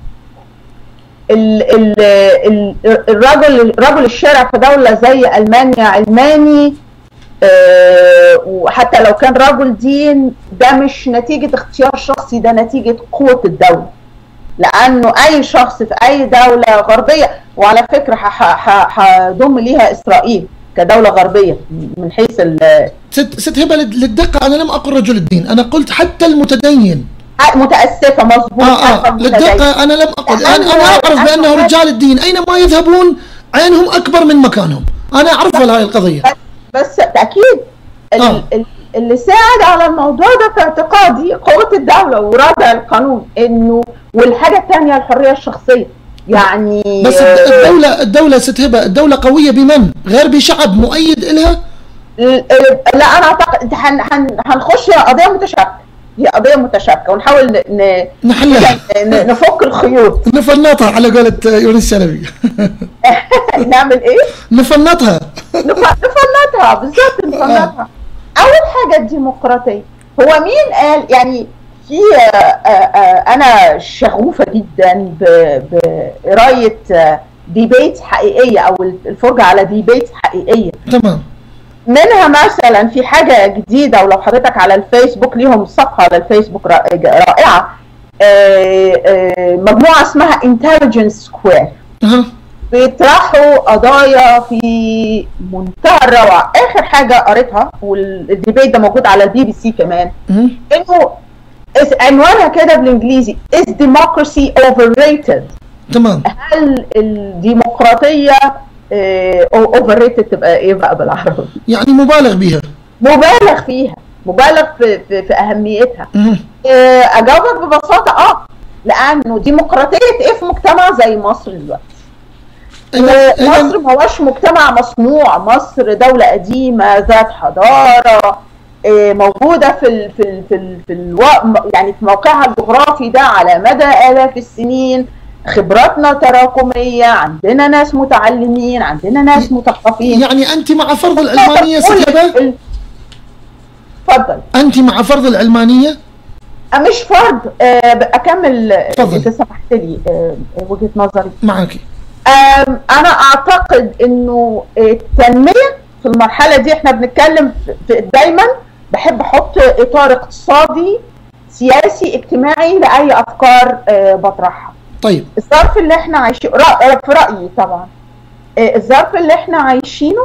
ال ال ال الرجل رجل الشارع في دوله زي المانيا علماني أه وحتى لو كان رجل دين ده مش نتيجة اختيار شخصي ده نتيجة قوة الدولة لأنه أي شخص في أي دولة غربية وعلى فكرة هضم ليها إسرائيل كدولة غربية من حيث ست, ست هبة للدقة أنا لم أقل رجل الدين أنا قلت حتى المتدين متأسفة مظبوط آه آه للدقة أنا لم أقل أنا, أنا أعرف بأنه رجال الدين أينما يذهبون عينهم أكبر من مكانهم أنا أعرف هاي القضية بس تاكيد آه. اللي ساعد على الموضوع ده في اعتقادي قوه الدوله وردع القانون انه والحاجه الثانيه الحريه الشخصيه يعني بس الدوله الدوله ست هبه الدوله قويه بمن؟ غير بشعب مؤيد لها؟ لا انا اعتقد هنخش قضيه متشابكه هي قضيه متشابكه ونحاول ن... نحلها نفك الخيوط نفنطها على قولة يونس شلبي نعمل ايه؟ نفنطها نفنطها بالظبط نفنطها اول حاجه الديمقراطيه هو مين قال يعني في انا شغوفه جدا بقرايه ديبيت حقيقيه او الفرجه على ديبيت حقيقيه تمام منها مثلا في حاجه جديده ولو حضرتك على الفيسبوك ليهم صفحه على الفيسبوك رائعه مجموعه اسمها انتليجنس سكوير بيطرحوا قضايا في منتهى الروعه اخر حاجه قريتها والديبيت ده موجود على البي بي سي كمان انه عنوانها كده بالانجليزي is democracy overrated تمام هل الديمقراطيه اوفر ريتد تبقى ايه بقى بالعربي؟ يعني مبالغ بيها مبالغ فيها مبالغ في في, في اهميتها إيه اجاوبك ببساطه اه لانه ديمقراطيه ايه في مجتمع زي مصر دلوقتي مصر ما هوش مجتمع مصنوع مصر دولة قديمة ذات حضارة إيه موجودة في ال في ال في ال في الو... يعني في موقعها الجغرافي ده على مدى آلاف السنين خبراتنا تراكمية عندنا ناس متعلمين عندنا ناس مثقفين يعني أنت مع فرض العلمانية ستة اتفضل أنت مع فرض العلمانية؟ مش فرض أكمل تفضل إذا سمحت لي وجهة نظري معك أنا أعتقد إنه التنمية في المرحلة دي إحنا بنتكلم في دايما بحب أحط إطار اقتصادي سياسي اجتماعي لأي أفكار بطرحها طيب الظرف اللي احنا عايشينه في رايي طبعا الظرف اللي احنا عايشينه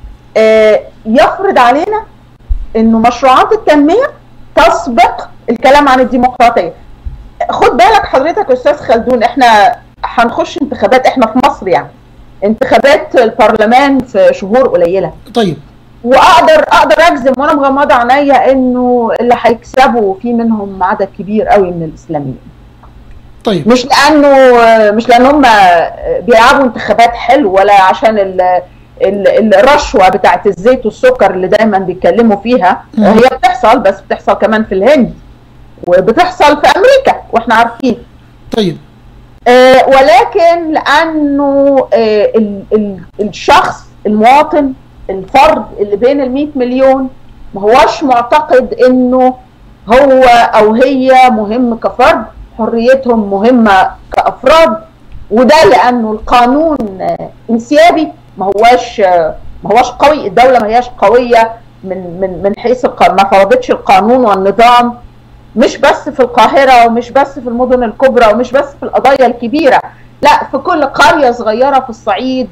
يفرض علينا انه مشروعات التنميه تسبق الكلام عن الديمقراطيه خد بالك حضرتك استاذ خلدون احنا هنخش انتخابات احنا في مصر يعني انتخابات البرلمان في شهور قليله طيب واقدر اقدر اجزم وانا مغمضه عينيا انه اللي هيكسبوا في منهم عدد كبير قوي من الاسلاميين طيب مش لانه مش لان هم بيلعبوا انتخابات حلو ولا عشان ال ال الرشوه بتاعت الزيت والسكر اللي دايما بيتكلموا فيها مم. هي بتحصل بس بتحصل كمان في الهند وبتحصل في امريكا واحنا عارفين طيب آه ولكن لانه آه ال ال الشخص المواطن الفرد اللي بين ال 100 مليون ما هوش معتقد انه هو او هي مهم كفرد حريتهم مهمه كافراد وده لانه القانون آه، انسيابي ما هواش آه، ما هواش قوي الدوله ما هياش قويه من من من حيث الق- ما فرضتش القانون والنظام مش بس في القاهره ومش بس في المدن الكبرى ومش بس في القضايا الكبيره لا في كل قريه صغيره في الصعيد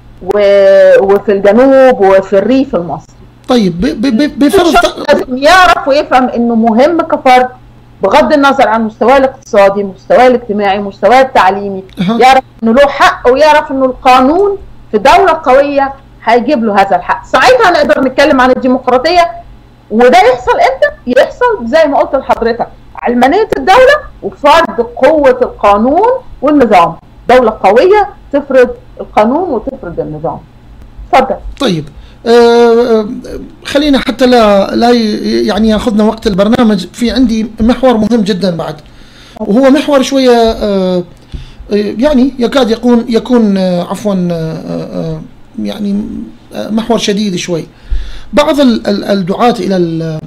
و- وفي الجنوب وفي الريف المصري طيب ب- ب- ب- بفرض الشخص لازم يعرف ويفهم انه مهم كفرد بغض النظر عن مستواه الاقتصادي مستواه الاجتماعي مستواه التعليمي أها. يعرف انه له حق ويعرف انه القانون في دولة قوية هيجيب له هذا الحق ساعتها نقدر نتكلم عن الديمقراطية وده يحصل امتى يحصل زي ما قلت لحضرتك علمانية الدولة وفرض قوة القانون والنظام دولة قوية تفرض القانون وتفرض النظام اتفضل طيب آه، آه، خلينا حتى لا لا ي- يعني ياخذنا وقت البرنامج في عندي محور مهم جدا بعد وهو محور شويه آه، آه، يعني يكاد يكون يكون آه، عفوا آه، آه، يعني آه، محور شديد شوي بعض ال- ال- الدعاة الى ال-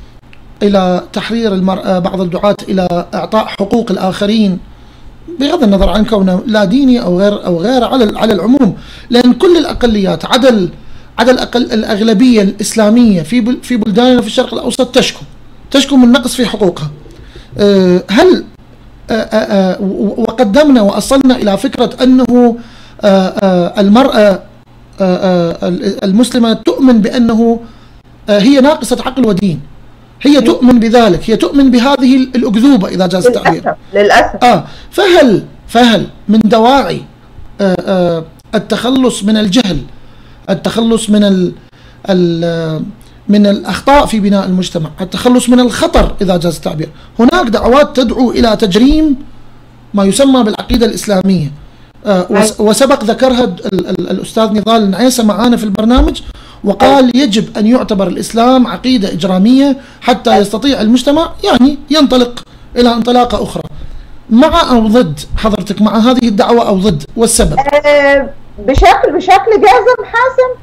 الى تحرير المرأة بعض الدعاة الى اعطاء حقوق الاخرين بغض النظر عن كونه لا ديني او غير او غير على على العموم لان كل الاقليات عدا ال- عدا الأقل الاغلبيه الاسلاميه في بل- في بلداننا في الشرق الاوسط تشكو تشكو من نقص في حقوقها آه، هل آه، آه، آه، و- وقدمنا واصلنا الى فكره انه آه، آه، المراه آه، آه، المسلمه تؤمن بانه آه، هي ناقصه عقل ودين هي تؤمن بذلك هي تؤمن بهذه الاكذوبه اذا جاز التعبير للأسف للأسف اه فهل فهل من دواعي آه آه التخلص من الجهل التخلص من ال ال آه، من الاخطاء في بناء المجتمع التخلص من الخطر اذا جاز التعبير هناك دعوات تدعو الى تجريم ما يسمى بالعقيده الاسلاميه آه وس- وسبق ذكرها ال- ال- الاستاذ نضال النعيسه معانا في البرنامج وقال يجب ان يعتبر الاسلام عقيده اجراميه حتى يستطيع المجتمع يعني ينطلق الى انطلاقه اخرى مع او ضد حضرتك مع هذه الدعوه او ضد والسبب آه، بشكل بشكل جازم حاسم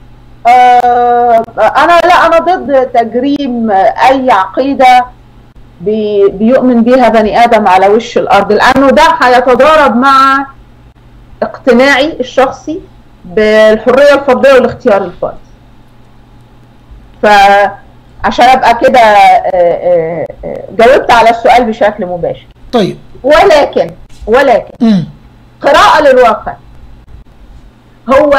آه، انا لا انا ضد تجريم اي عقيده بي- بيؤمن بيها بني ادم على وش الارض لانه ده هيتضارب مع اقتناعي الشخصي بالحريه الفرديه والاختيار الفردي فعشان ابقى كده آه، آه، آه، جاوبت على السؤال بشكل مباشر طيب ولكن ولكن امم قراءة للواقع هو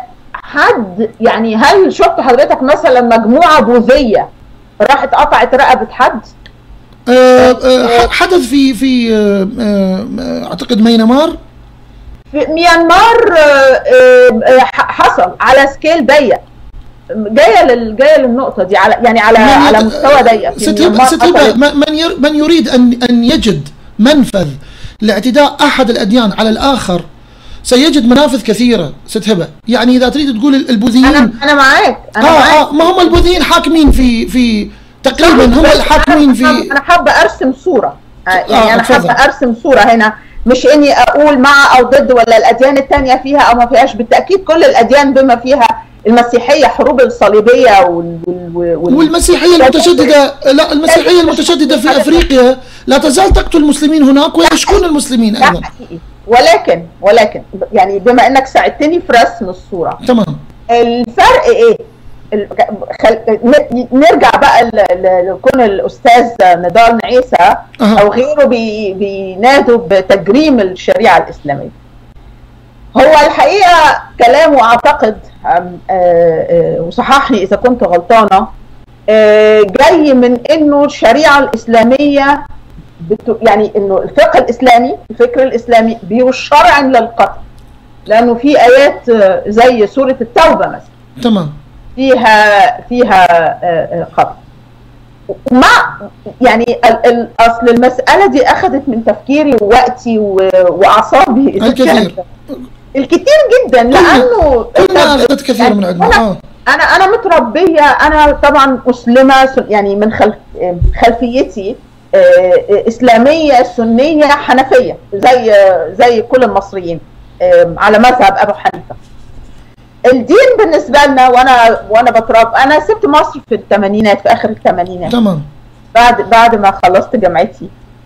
حد يعني هل شفت حضرتك مثلا مجموعة بوذية راحت قطعت رقبة حد؟ آه آه حدث في في آه آه اعتقد مينمار في ميانمار آه، آه، ح- حصل على سكيل ضيق جايه لل جايه للنقطه دي على يعني على على مستوى ضيق في ست ميانمار ست هبة، حصلت. م- من ير- من يريد ان ان يجد منفذ لاعتداء احد الاديان على الاخر سيجد منافذ كثيره ست هبه يعني اذا تريد تقول البوذيين انا انا معاك انا اه معاك اه ما هم البوذيين حاكمين في في تقريبا هم بس الحاكمين أنا- في انا حابه ارسم صوره آه، يعني آه، انا اتفضل. حابه ارسم صوره هنا مش اني اقول مع او ضد ولا الاديان التانية فيها او ما فيهاش بالتاكيد كل الاديان بما فيها المسيحيه حروب الصليبيه وال, وال... وال... والمسيحيه المتشدده لا المسيحيه المتشدده في افريقيا لا تزال تقتل المسلمين هناك ويشكون المسلمين ده ايضا حقيقي ولكن ولكن يعني بما انك ساعدتني في رسم الصوره تمام الفرق ايه؟ ال- خل... ن- نرجع بقى ل- ل- لكون الاستاذ نضال نعيسى أها. او غيره بي... بينادوا بتجريم الشريعه الاسلاميه. هو الحقيقه كلامه اعتقد أم- آه، آه، وصححني اذا كنت غلطانه آه، جاي من انه الشريعه الاسلاميه بت... يعني انه الفقه الاسلامي الفكر الاسلامي بيشرع للقتل لانه في ايات آه، زي سوره التوبه مثلا تمام فيها فيها آه، آه، قتل مع يعني ال- ال- اصل المساله دي اخذت من تفكيري ووقتي و- واعصابي إذا الكثير. كان- الكثير جدا لانه كلنا اخذت كثير يعني من عندنا أنا- اه انا انا متربيه انا طبعا مسلمه سن- يعني من خلف خلفيتي آه، آه، اسلاميه سنيه حنفيه زي زي كل المصريين آه، على مذهب ابو حنيفه الدين بالنسبه لنا وانا وانا بتربى انا سبت مصر في الثمانينات في اخر الثمانينات تمام بعد بعد ما خلصت جامعتي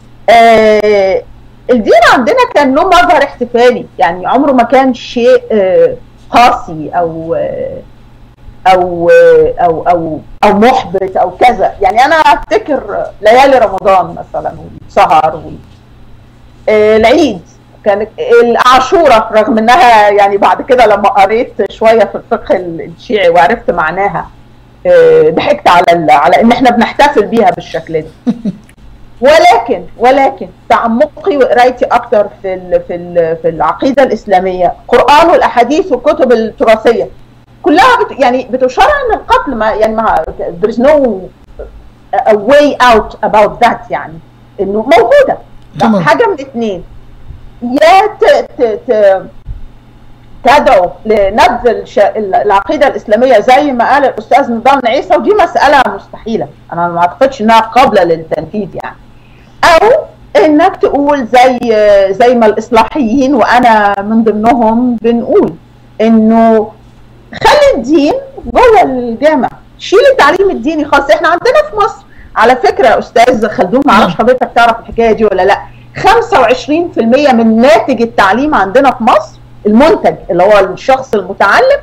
آه الدين عندنا كان له مظهر احتفالي يعني عمره ما كان شيء آه قاسي او آه او او او او محبط او كذا يعني انا افتكر ليالي رمضان مثلا والسهر وال- آه، العيد كانت العاشوره رغم انها يعني بعد كده لما قريت شويه في الفقه الشيعي وعرفت معناها آه، ضحكت على ال- على ان احنا بنحتفل بيها بالشكل ده ولكن ولكن تعمقي وقرايتي اكتر في ال في ال في العقيده الاسلاميه القران والاحاديث والكتب التراثيه كلها بت يعني بتشرع ان القتل ما يعني ما there is no a way out about that يعني انه موجوده تمام. حاجه من اثنين يا ت ت ت تدعو لنبذ الش... العقيده الاسلاميه زي ما قال الاستاذ نضال عيسى ودي مساله مستحيله انا ما اعتقدش انها قابله للتنفيذ يعني او انك تقول زي زي ما الاصلاحيين وانا من ضمنهم بنقول انه خلي الدين جوه الجامع شيل التعليم الديني خالص احنا عندنا في مصر على فكره يا استاذ خلدون ما اعرفش حضرتك تعرف الحكايه دي ولا لا 25% من ناتج التعليم عندنا في مصر المنتج اللي هو الشخص المتعلم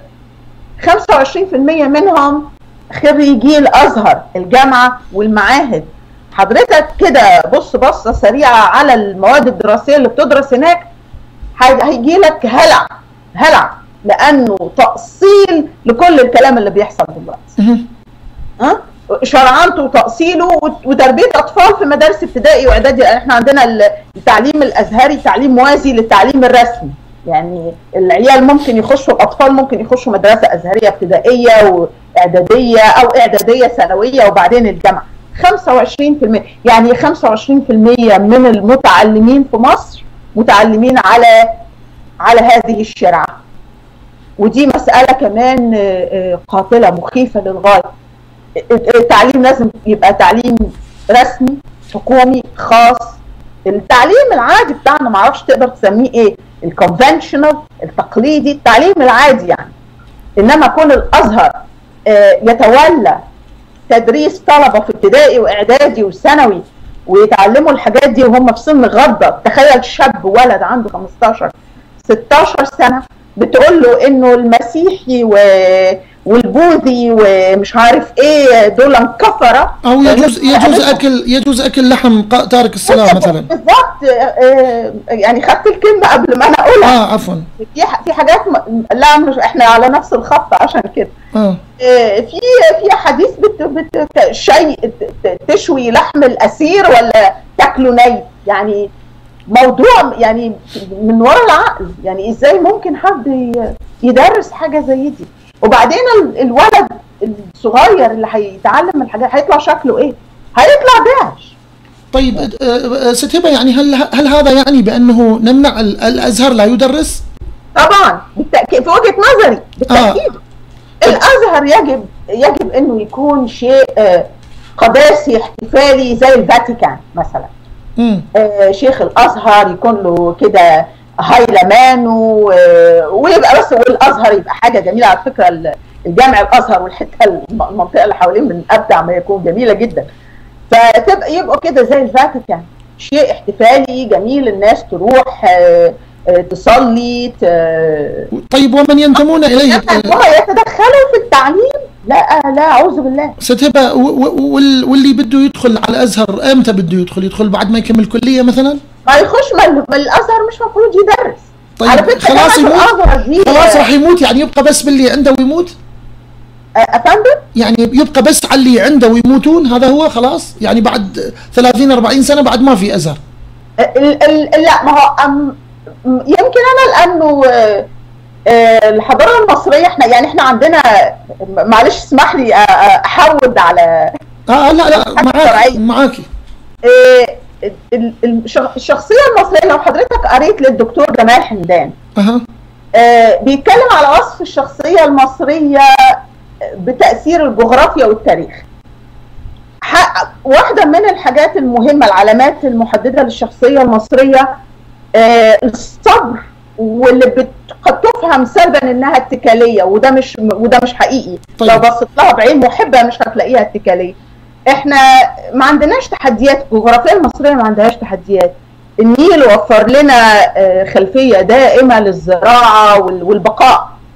25% منهم خريجي الازهر الجامعه والمعاهد حضرتك كده بص بصه سريعه على المواد الدراسيه اللي بتدرس هناك هيجي لك هلع هلع لانه تاصيل لكل الكلام اللي بيحصل دلوقتي مهم. ها شرعنته وتاصيله وت- وتربيه اطفال في مدارس ابتدائي واعدادي لأن احنا عندنا ال- التعليم الازهري تعليم موازي للتعليم الرسمي يعني العيال ممكن يخشوا الاطفال ممكن يخشوا مدرسه ازهريه ابتدائيه واعداديه او اعداديه ثانويه وبعدين الجامعه 25% يعني 25% من المتعلمين في مصر متعلمين على على هذه الشرعه ودي مساله كمان آه، آه، قاتله مخيفه للغايه التعليم لازم يبقى تعليم رسمي حكومي خاص التعليم العادي بتاعنا ما اعرفش تقدر تسميه ايه الكونفنشنال التقليدي التعليم العادي يعني انما كون الازهر آه، يتولى تدريس طلبه في ابتدائي واعدادي وثانوي ويتعلموا الحاجات دي وهم في سن غضه تخيل شاب ولد عنده 15 16 سنه بتقول له انه المسيحي و... والبوذي ومش عارف ايه دول كفره او يجوز يجوز اكل يجوز اكل لحم قا- تارك الصلاه مثلا بالظبط آه، يعني خدت الكلمه قبل ما انا اقولها اه عفوا في ح- في حاجات م... لا مش احنا على نفس الخط عشان كده اه آه، في في احاديث بت بت شيء ت- تشوي لحم الاسير ولا تاكله ني يعني موضوع يعني من وراء العقل يعني ازاي ممكن حد ي- يدرس حاجه زي دي وبعدين ال- الولد الصغير اللي هيتعلم الحاجات هيطلع شكله ايه هيطلع داعش طيب آه، آه، ست هبه يعني هل هل هذا يعني بانه نمنع ال- الازهر لا يدرس؟ طبعا بالتاكيد في وجهه نظري بالتاكيد الازهر يجب يجب انه يكون شيء آه، قداسي احتفالي زي الفاتيكان مثلا امم آه، شيخ الازهر يكون له كده هايلمان و- ويبقى بس والازهر يبقى حاجه جميله على فكره ال- الجامع الازهر والحته الم- المنطقه اللي حوالين من ابدع ما يكون جميله جدا فتبقى يبقوا كده زي الفاتيكان شيء احتفالي جميل الناس تروح آه، آه، تصلي ت- طيب ومن ينتمون اليه أما إن هم يتدخلوا في التعليم لا لا اعوذ بالله ست هبه و- و- وال- واللي بده يدخل على الازهر امتى بده يدخل؟ يدخل بعد ما يكمل كليه مثلا؟ ما يخش ما ال- ما الازهر مش المفروض يدرس طيب على فكره خلاص جامعة يموت الازهر دي خلاص راح يموت يعني يبقى بس باللي عنده ويموت؟ آه، افندم يعني يبقى بس على اللي عنده ويموتون هذا هو خلاص يعني بعد 30 40 سنه بعد ما في ازهر ال- ال- لا ما هو أم يمكن انا لانه آه، آه، الحضاره المصريه احنا يعني احنا عندنا معلش اسمح لي آه، آه، احود على اه لا لا حاجة معاك شرعية. معاكي آه، ال- ال- الشخ- الشخصيه المصريه لو حضرتك قريت للدكتور جمال حمدان اها آه، بيتكلم على وصف الشخصيه المصريه بتاثير الجغرافيا والتاريخ ح- واحده من الحاجات المهمه العلامات المحدده للشخصيه المصريه آه، الصبر واللي بت... قد تفهم سلبا انها اتكاليه وده مش وده مش حقيقي طيب. لو بصيت لها بعين محبه مش هتلاقيها اتكاليه احنا ما عندناش تحديات الجغرافيا المصريه ما عندهاش تحديات النيل وفر لنا آه، خلفيه دائمه للزراعه وال- والبقاء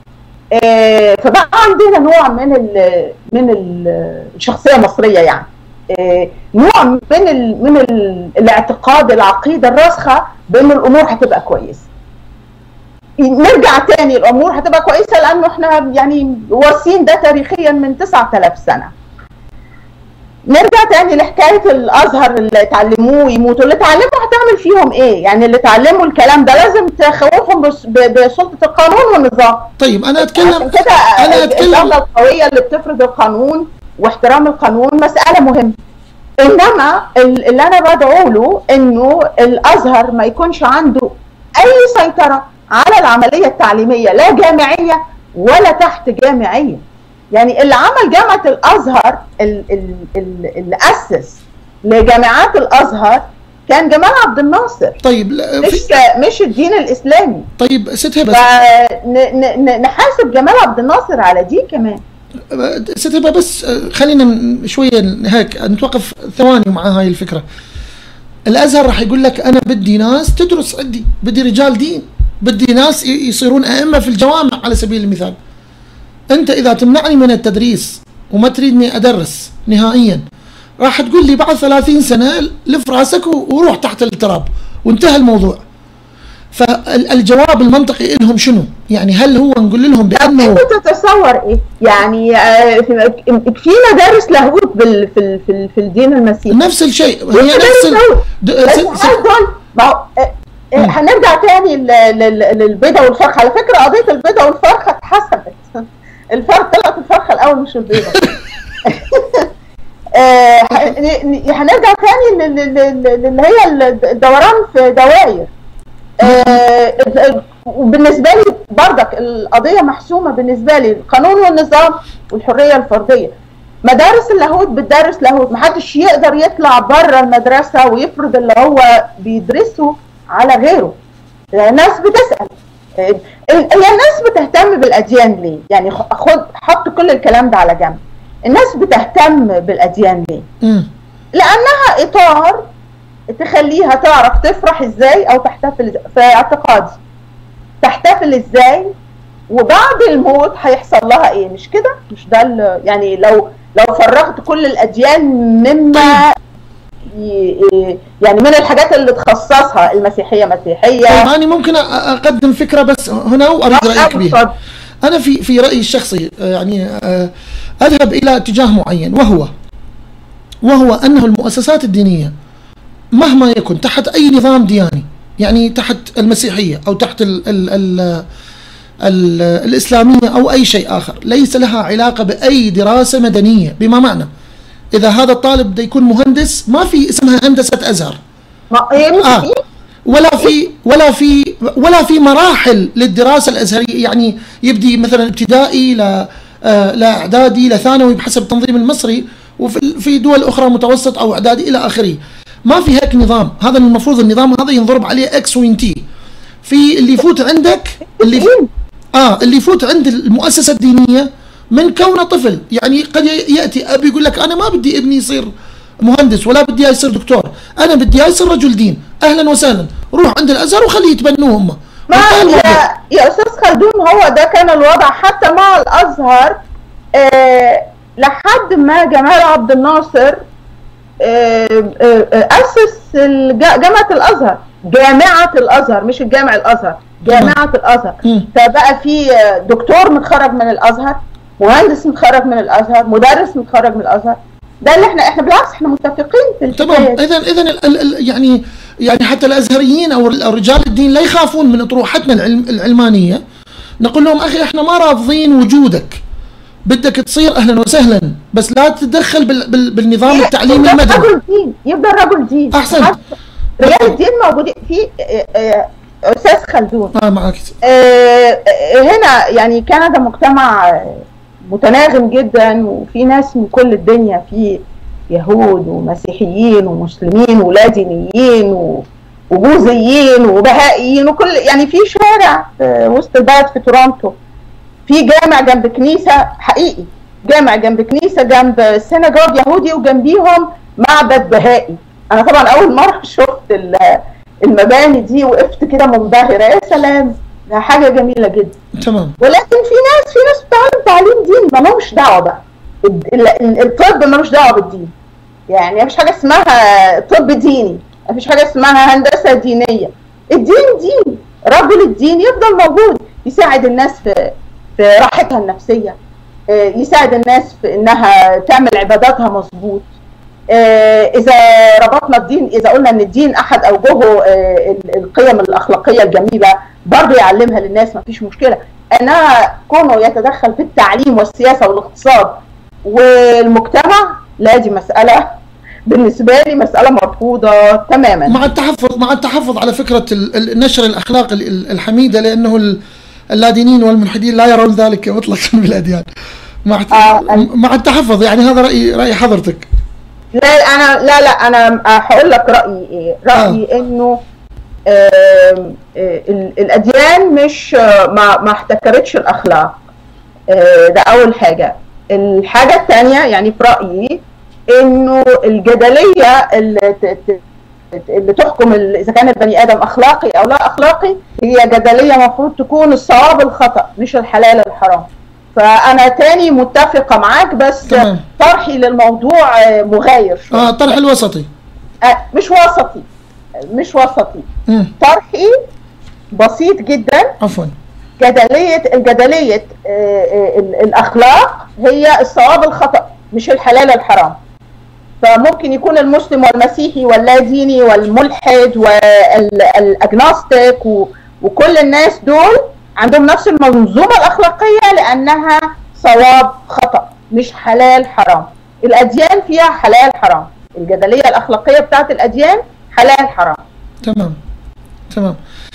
آه، فبقى عندنا نوع من ال من ال الشخصيه المصريه يعني آه، نوع من ال من ال الاعتقاد العقيده الراسخه بان الامور هتبقى كويسه نرجع تاني الامور هتبقى كويسه لانه احنا يعني واصين ده تاريخيا من 9000 سنه نرجع تاني لحكايه الازهر اللي اتعلموه ويموتوا اللي اتعلموا هتعمل فيهم ايه؟ يعني اللي اتعلموا الكلام ده لازم تخوفهم بس- ب- بسلطه القانون والنظام طيب انا عشان اتكلم كده انا اتكلم الدوله القويه اللي بتفرض القانون واحترام القانون مساله مهمه انما ال- اللي انا بدعو له انه الازهر ما يكونش عنده اي سيطره على العمليه التعليميه لا جامعيه ولا تحت جامعيه يعني اللي عمل جامعه الازهر ال- ال- ال- اللي اسس لجامعات الازهر كان جمال عبد الناصر طيب لا، في مش مش الدين الاسلامي طيب ست هبه فنحاسب جمال عبد الناصر على دي كمان ست هبه بس آه، خلينا ن- شويه هيك نتوقف ثواني مع هاي الفكره الازهر راح يقول لك انا بدي ناس تدرس عندي بدي رجال دين بدي ناس ي- يصيرون ائمه في الجوامع على سبيل المثال انت اذا تمنعني من التدريس وما تريدني ادرس نهائيا راح تقول لي بعد 30 سنه لف راسك و- وروح تحت التراب وانتهى الموضوع فالجواب المنطقي لهم شنو؟ يعني هل هو نقول لهم بانه انت تتصور ايه؟ يعني آه، في في مدارس لاهوت بال- في ال- في ال- في الدين المسيحي نفس الشيء في هي مدارس نفس ال... لاهوت. د- بس س- س- هل دول ما هو آه، آه، مم. هنرجع تاني لل- لل- للبيضه والفرخه على فكره قضيه البيضه والفرخه اتحسبت الفرخ طلعت الفرخه الاول مش البيضه آه، ه- ن- هنرجع تاني لل- لل- لل- اللي هي الدوران في دوائر آه، وبالنسبه لي برضك القضيه محسومه بالنسبه لي القانون والنظام والحريه الفرديه مدارس اللاهوت بتدرس لاهوت محدش يقدر يطلع بره المدرسه ويفرض اللي هو بيدرسه على غيره ناس بتسال آه، ال- هي الناس بتهتم بالاديان ليه يعني خ- خد حط كل الكلام ده على جنب الناس بتهتم بالاديان ليه مم. لانها اطار تخليها تعرف تفرح ازاي او تحتفل إزاي. في اعتقادي تحتفل ازاي وبعد الموت هيحصل لها ايه مش كده مش ده ال- يعني لو لو فرغت كل الاديان مما ي- ي- يعني من الحاجات اللي تخصصها المسيحيه مسيحيه طيب أنا ممكن أ- اقدم فكره بس هنا واريد رايك بها اتفضل. انا في في رايي الشخصي آه، يعني آه، اذهب الى اتجاه معين وهو وهو انه المؤسسات الدينيه مهما يكن تحت اي نظام دياني يعني تحت المسيحيه او تحت ال ال ال ال الاسلاميه او اي شيء اخر ليس لها علاقه باي دراسه مدنيه بما معنى اذا هذا الطالب بده يكون مهندس ما في اسمها هندسه ازهر ما هي مش آه. دي. ولا في ولا في ولا في مراحل للدراسه الازهريه يعني يبدي مثلا ابتدائي ل آه، لا اعدادي لثانوي بحسب التنظيم المصري وفي في دول اخرى متوسط او اعدادي الى اخره ما في هيك نظام هذا المفروض النظام هذا ينضرب عليه اكس وين تي في اللي يفوت عندك اللي اه اللي يفوت عند المؤسسه الدينيه من كونه طفل يعني قد ي- ياتي اب يقول لك انا ما بدي ابني يصير مهندس ولا بدي إياه يصير دكتور انا بدي إياه يصير رجل دين اهلا وسهلا روح عند الازهر وخليه يتبنوه هم ما انتهى الموضوع. يا, يا استاذ خلدون هو ده كان الوضع حتى مع الازهر آه لحد ما جمال عبد الناصر آه آه آه، اسس الج- جامعه الازهر جامعه الازهر مش الجامع الازهر جامعه الازهر مم. فبقى في آه، دكتور متخرج من الازهر مهندس متخرج من الازهر مدرس متخرج من الازهر ده اللي احنا احنا بالعكس احنا متفقين في تمام الحكاية دي. اذا اذا ال- ال- ال- يعني يعني حتى الازهريين او ال- أو رجال الدين لا يخافون من اطروحتنا العلم العلمانيه نقول لهم اخي احنا ما رافضين وجودك بدك تصير اهلا وسهلا بس لا تتدخل بال بال بالنظام التعليمي يبقى المدني رجل دين يبقى رجل دين أحسنت. رجال الدين موجودين في آه، آه، استاذ خلدون اه معك آه، آه، هنا يعني كندا مجتمع آه، متناغم جدا وفي ناس من كل الدنيا في يهود ومسيحيين ومسلمين ولادينيين و- وبوذيين وبهائيين وكل يعني في شارع في وسط البلد في تورونتو في جامع جنب كنيسه حقيقي جامع جنب كنيسه جنب سيناجوج يهودي وجنبيهم معبد بهائي انا طبعا اول مره شفت ال- المباني دي وقفت كده منبهره يا سلام ده حاجه جميله جدا تمام ولكن في ناس في ناس بتعلم تعليم ديني ما لهمش دعوه بقى ال- ال- الطب ملوش دعوه بالدين يعني مفيش حاجه اسمها طب ديني مفيش حاجه اسمها هندسه دينيه الدين دين رجل الدين يفضل موجود يساعد الناس في في راحتها النفسيه آه، يساعد الناس في انها تعمل عباداتها مظبوط آه، اذا ربطنا الدين اذا قلنا ان الدين احد اوجهه آه، ال- القيم الاخلاقيه الجميله برضه يعلمها للناس ما فيش مشكله انها كونه يتدخل في التعليم والسياسه والاقتصاد والمجتمع لا دي مساله بالنسبه لي مساله مرفوضه تماما مع التحفظ مع التحفظ على فكره ال- ال- نشر الاخلاق ال- ال- الحميده لانه ال- اللادينيين والملحدين لا يرون ذلك مطلقا بالاديان مع آه، مع التحفظ يعني هذا راي راي حضرتك لا انا لا لا انا هقول لك رايي ايه رايي انه آم، آه، ال- الاديان مش آه، ما ما احتكرتش الاخلاق آه، ده اول حاجه الحاجه الثانيه يعني في رايي انه الجدليه اللي ت- ت- اللي تحكم ال- اذا كان البني ادم اخلاقي او لا اخلاقي هي جدليه المفروض تكون الصواب الخطا مش الحلال الحرام فانا تاني متفقه معاك بس تمام. طرحي للموضوع آه، مغاير شويه اه الطرح الوسطي آه، مش وسطي مش وسطي مم. طرحي بسيط جدا عفوا جدلية الجدلية آه، آه، ال- الأخلاق هي الصواب الخطأ مش الحلال الحرام فممكن يكون المسلم والمسيحي واللاديني والملحد والأجناستيك وكل الناس دول عندهم نفس المنظومة الأخلاقية لأنها صواب خطأ مش حلال حرام الأديان فيها حلال حرام الجدلية الأخلاقية بتاعت الأديان حلال حرام تمام تمام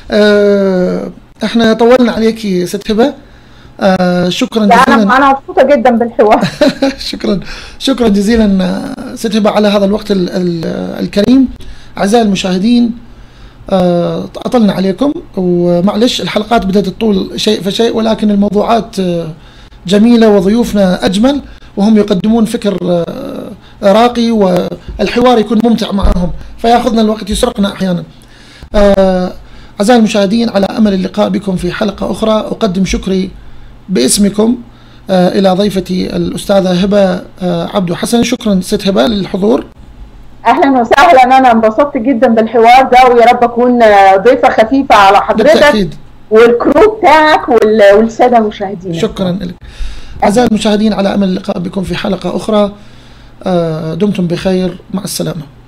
آه احنا طولنا عليك ست هبه آه شكرا يعني جزيلا أنا أنا مبسوطة جدا بالحوار شكرا شكرا جزيلا آه، ست هبه على هذا الوقت ال ال الكريم اعزائي المشاهدين آه، اطلنا عليكم ومعلش الحلقات بدات تطول شيء فشيء ولكن الموضوعات آه، جميله وضيوفنا اجمل وهم يقدمون فكر آه، راقي والحوار يكون ممتع معهم فياخذنا الوقت يسرقنا احيانا. آه، اعزائي المشاهدين على امل اللقاء بكم في حلقه اخرى اقدم شكري باسمكم آه، الى ضيفتي الاستاذه هبه آه، عبدو حسن شكرا ست هبه للحضور اهلا وسهلا انا انبسطت جدا بالحوار ده ويا رب اكون آه، ضيفه خفيفه على حضرتك بالتاكيد والكرو بتاعك وال- والساده المشاهدين شكرا لك اعزائي المشاهدين على امل اللقاء بكم في حلقه اخرى آه، دمتم بخير مع السلامه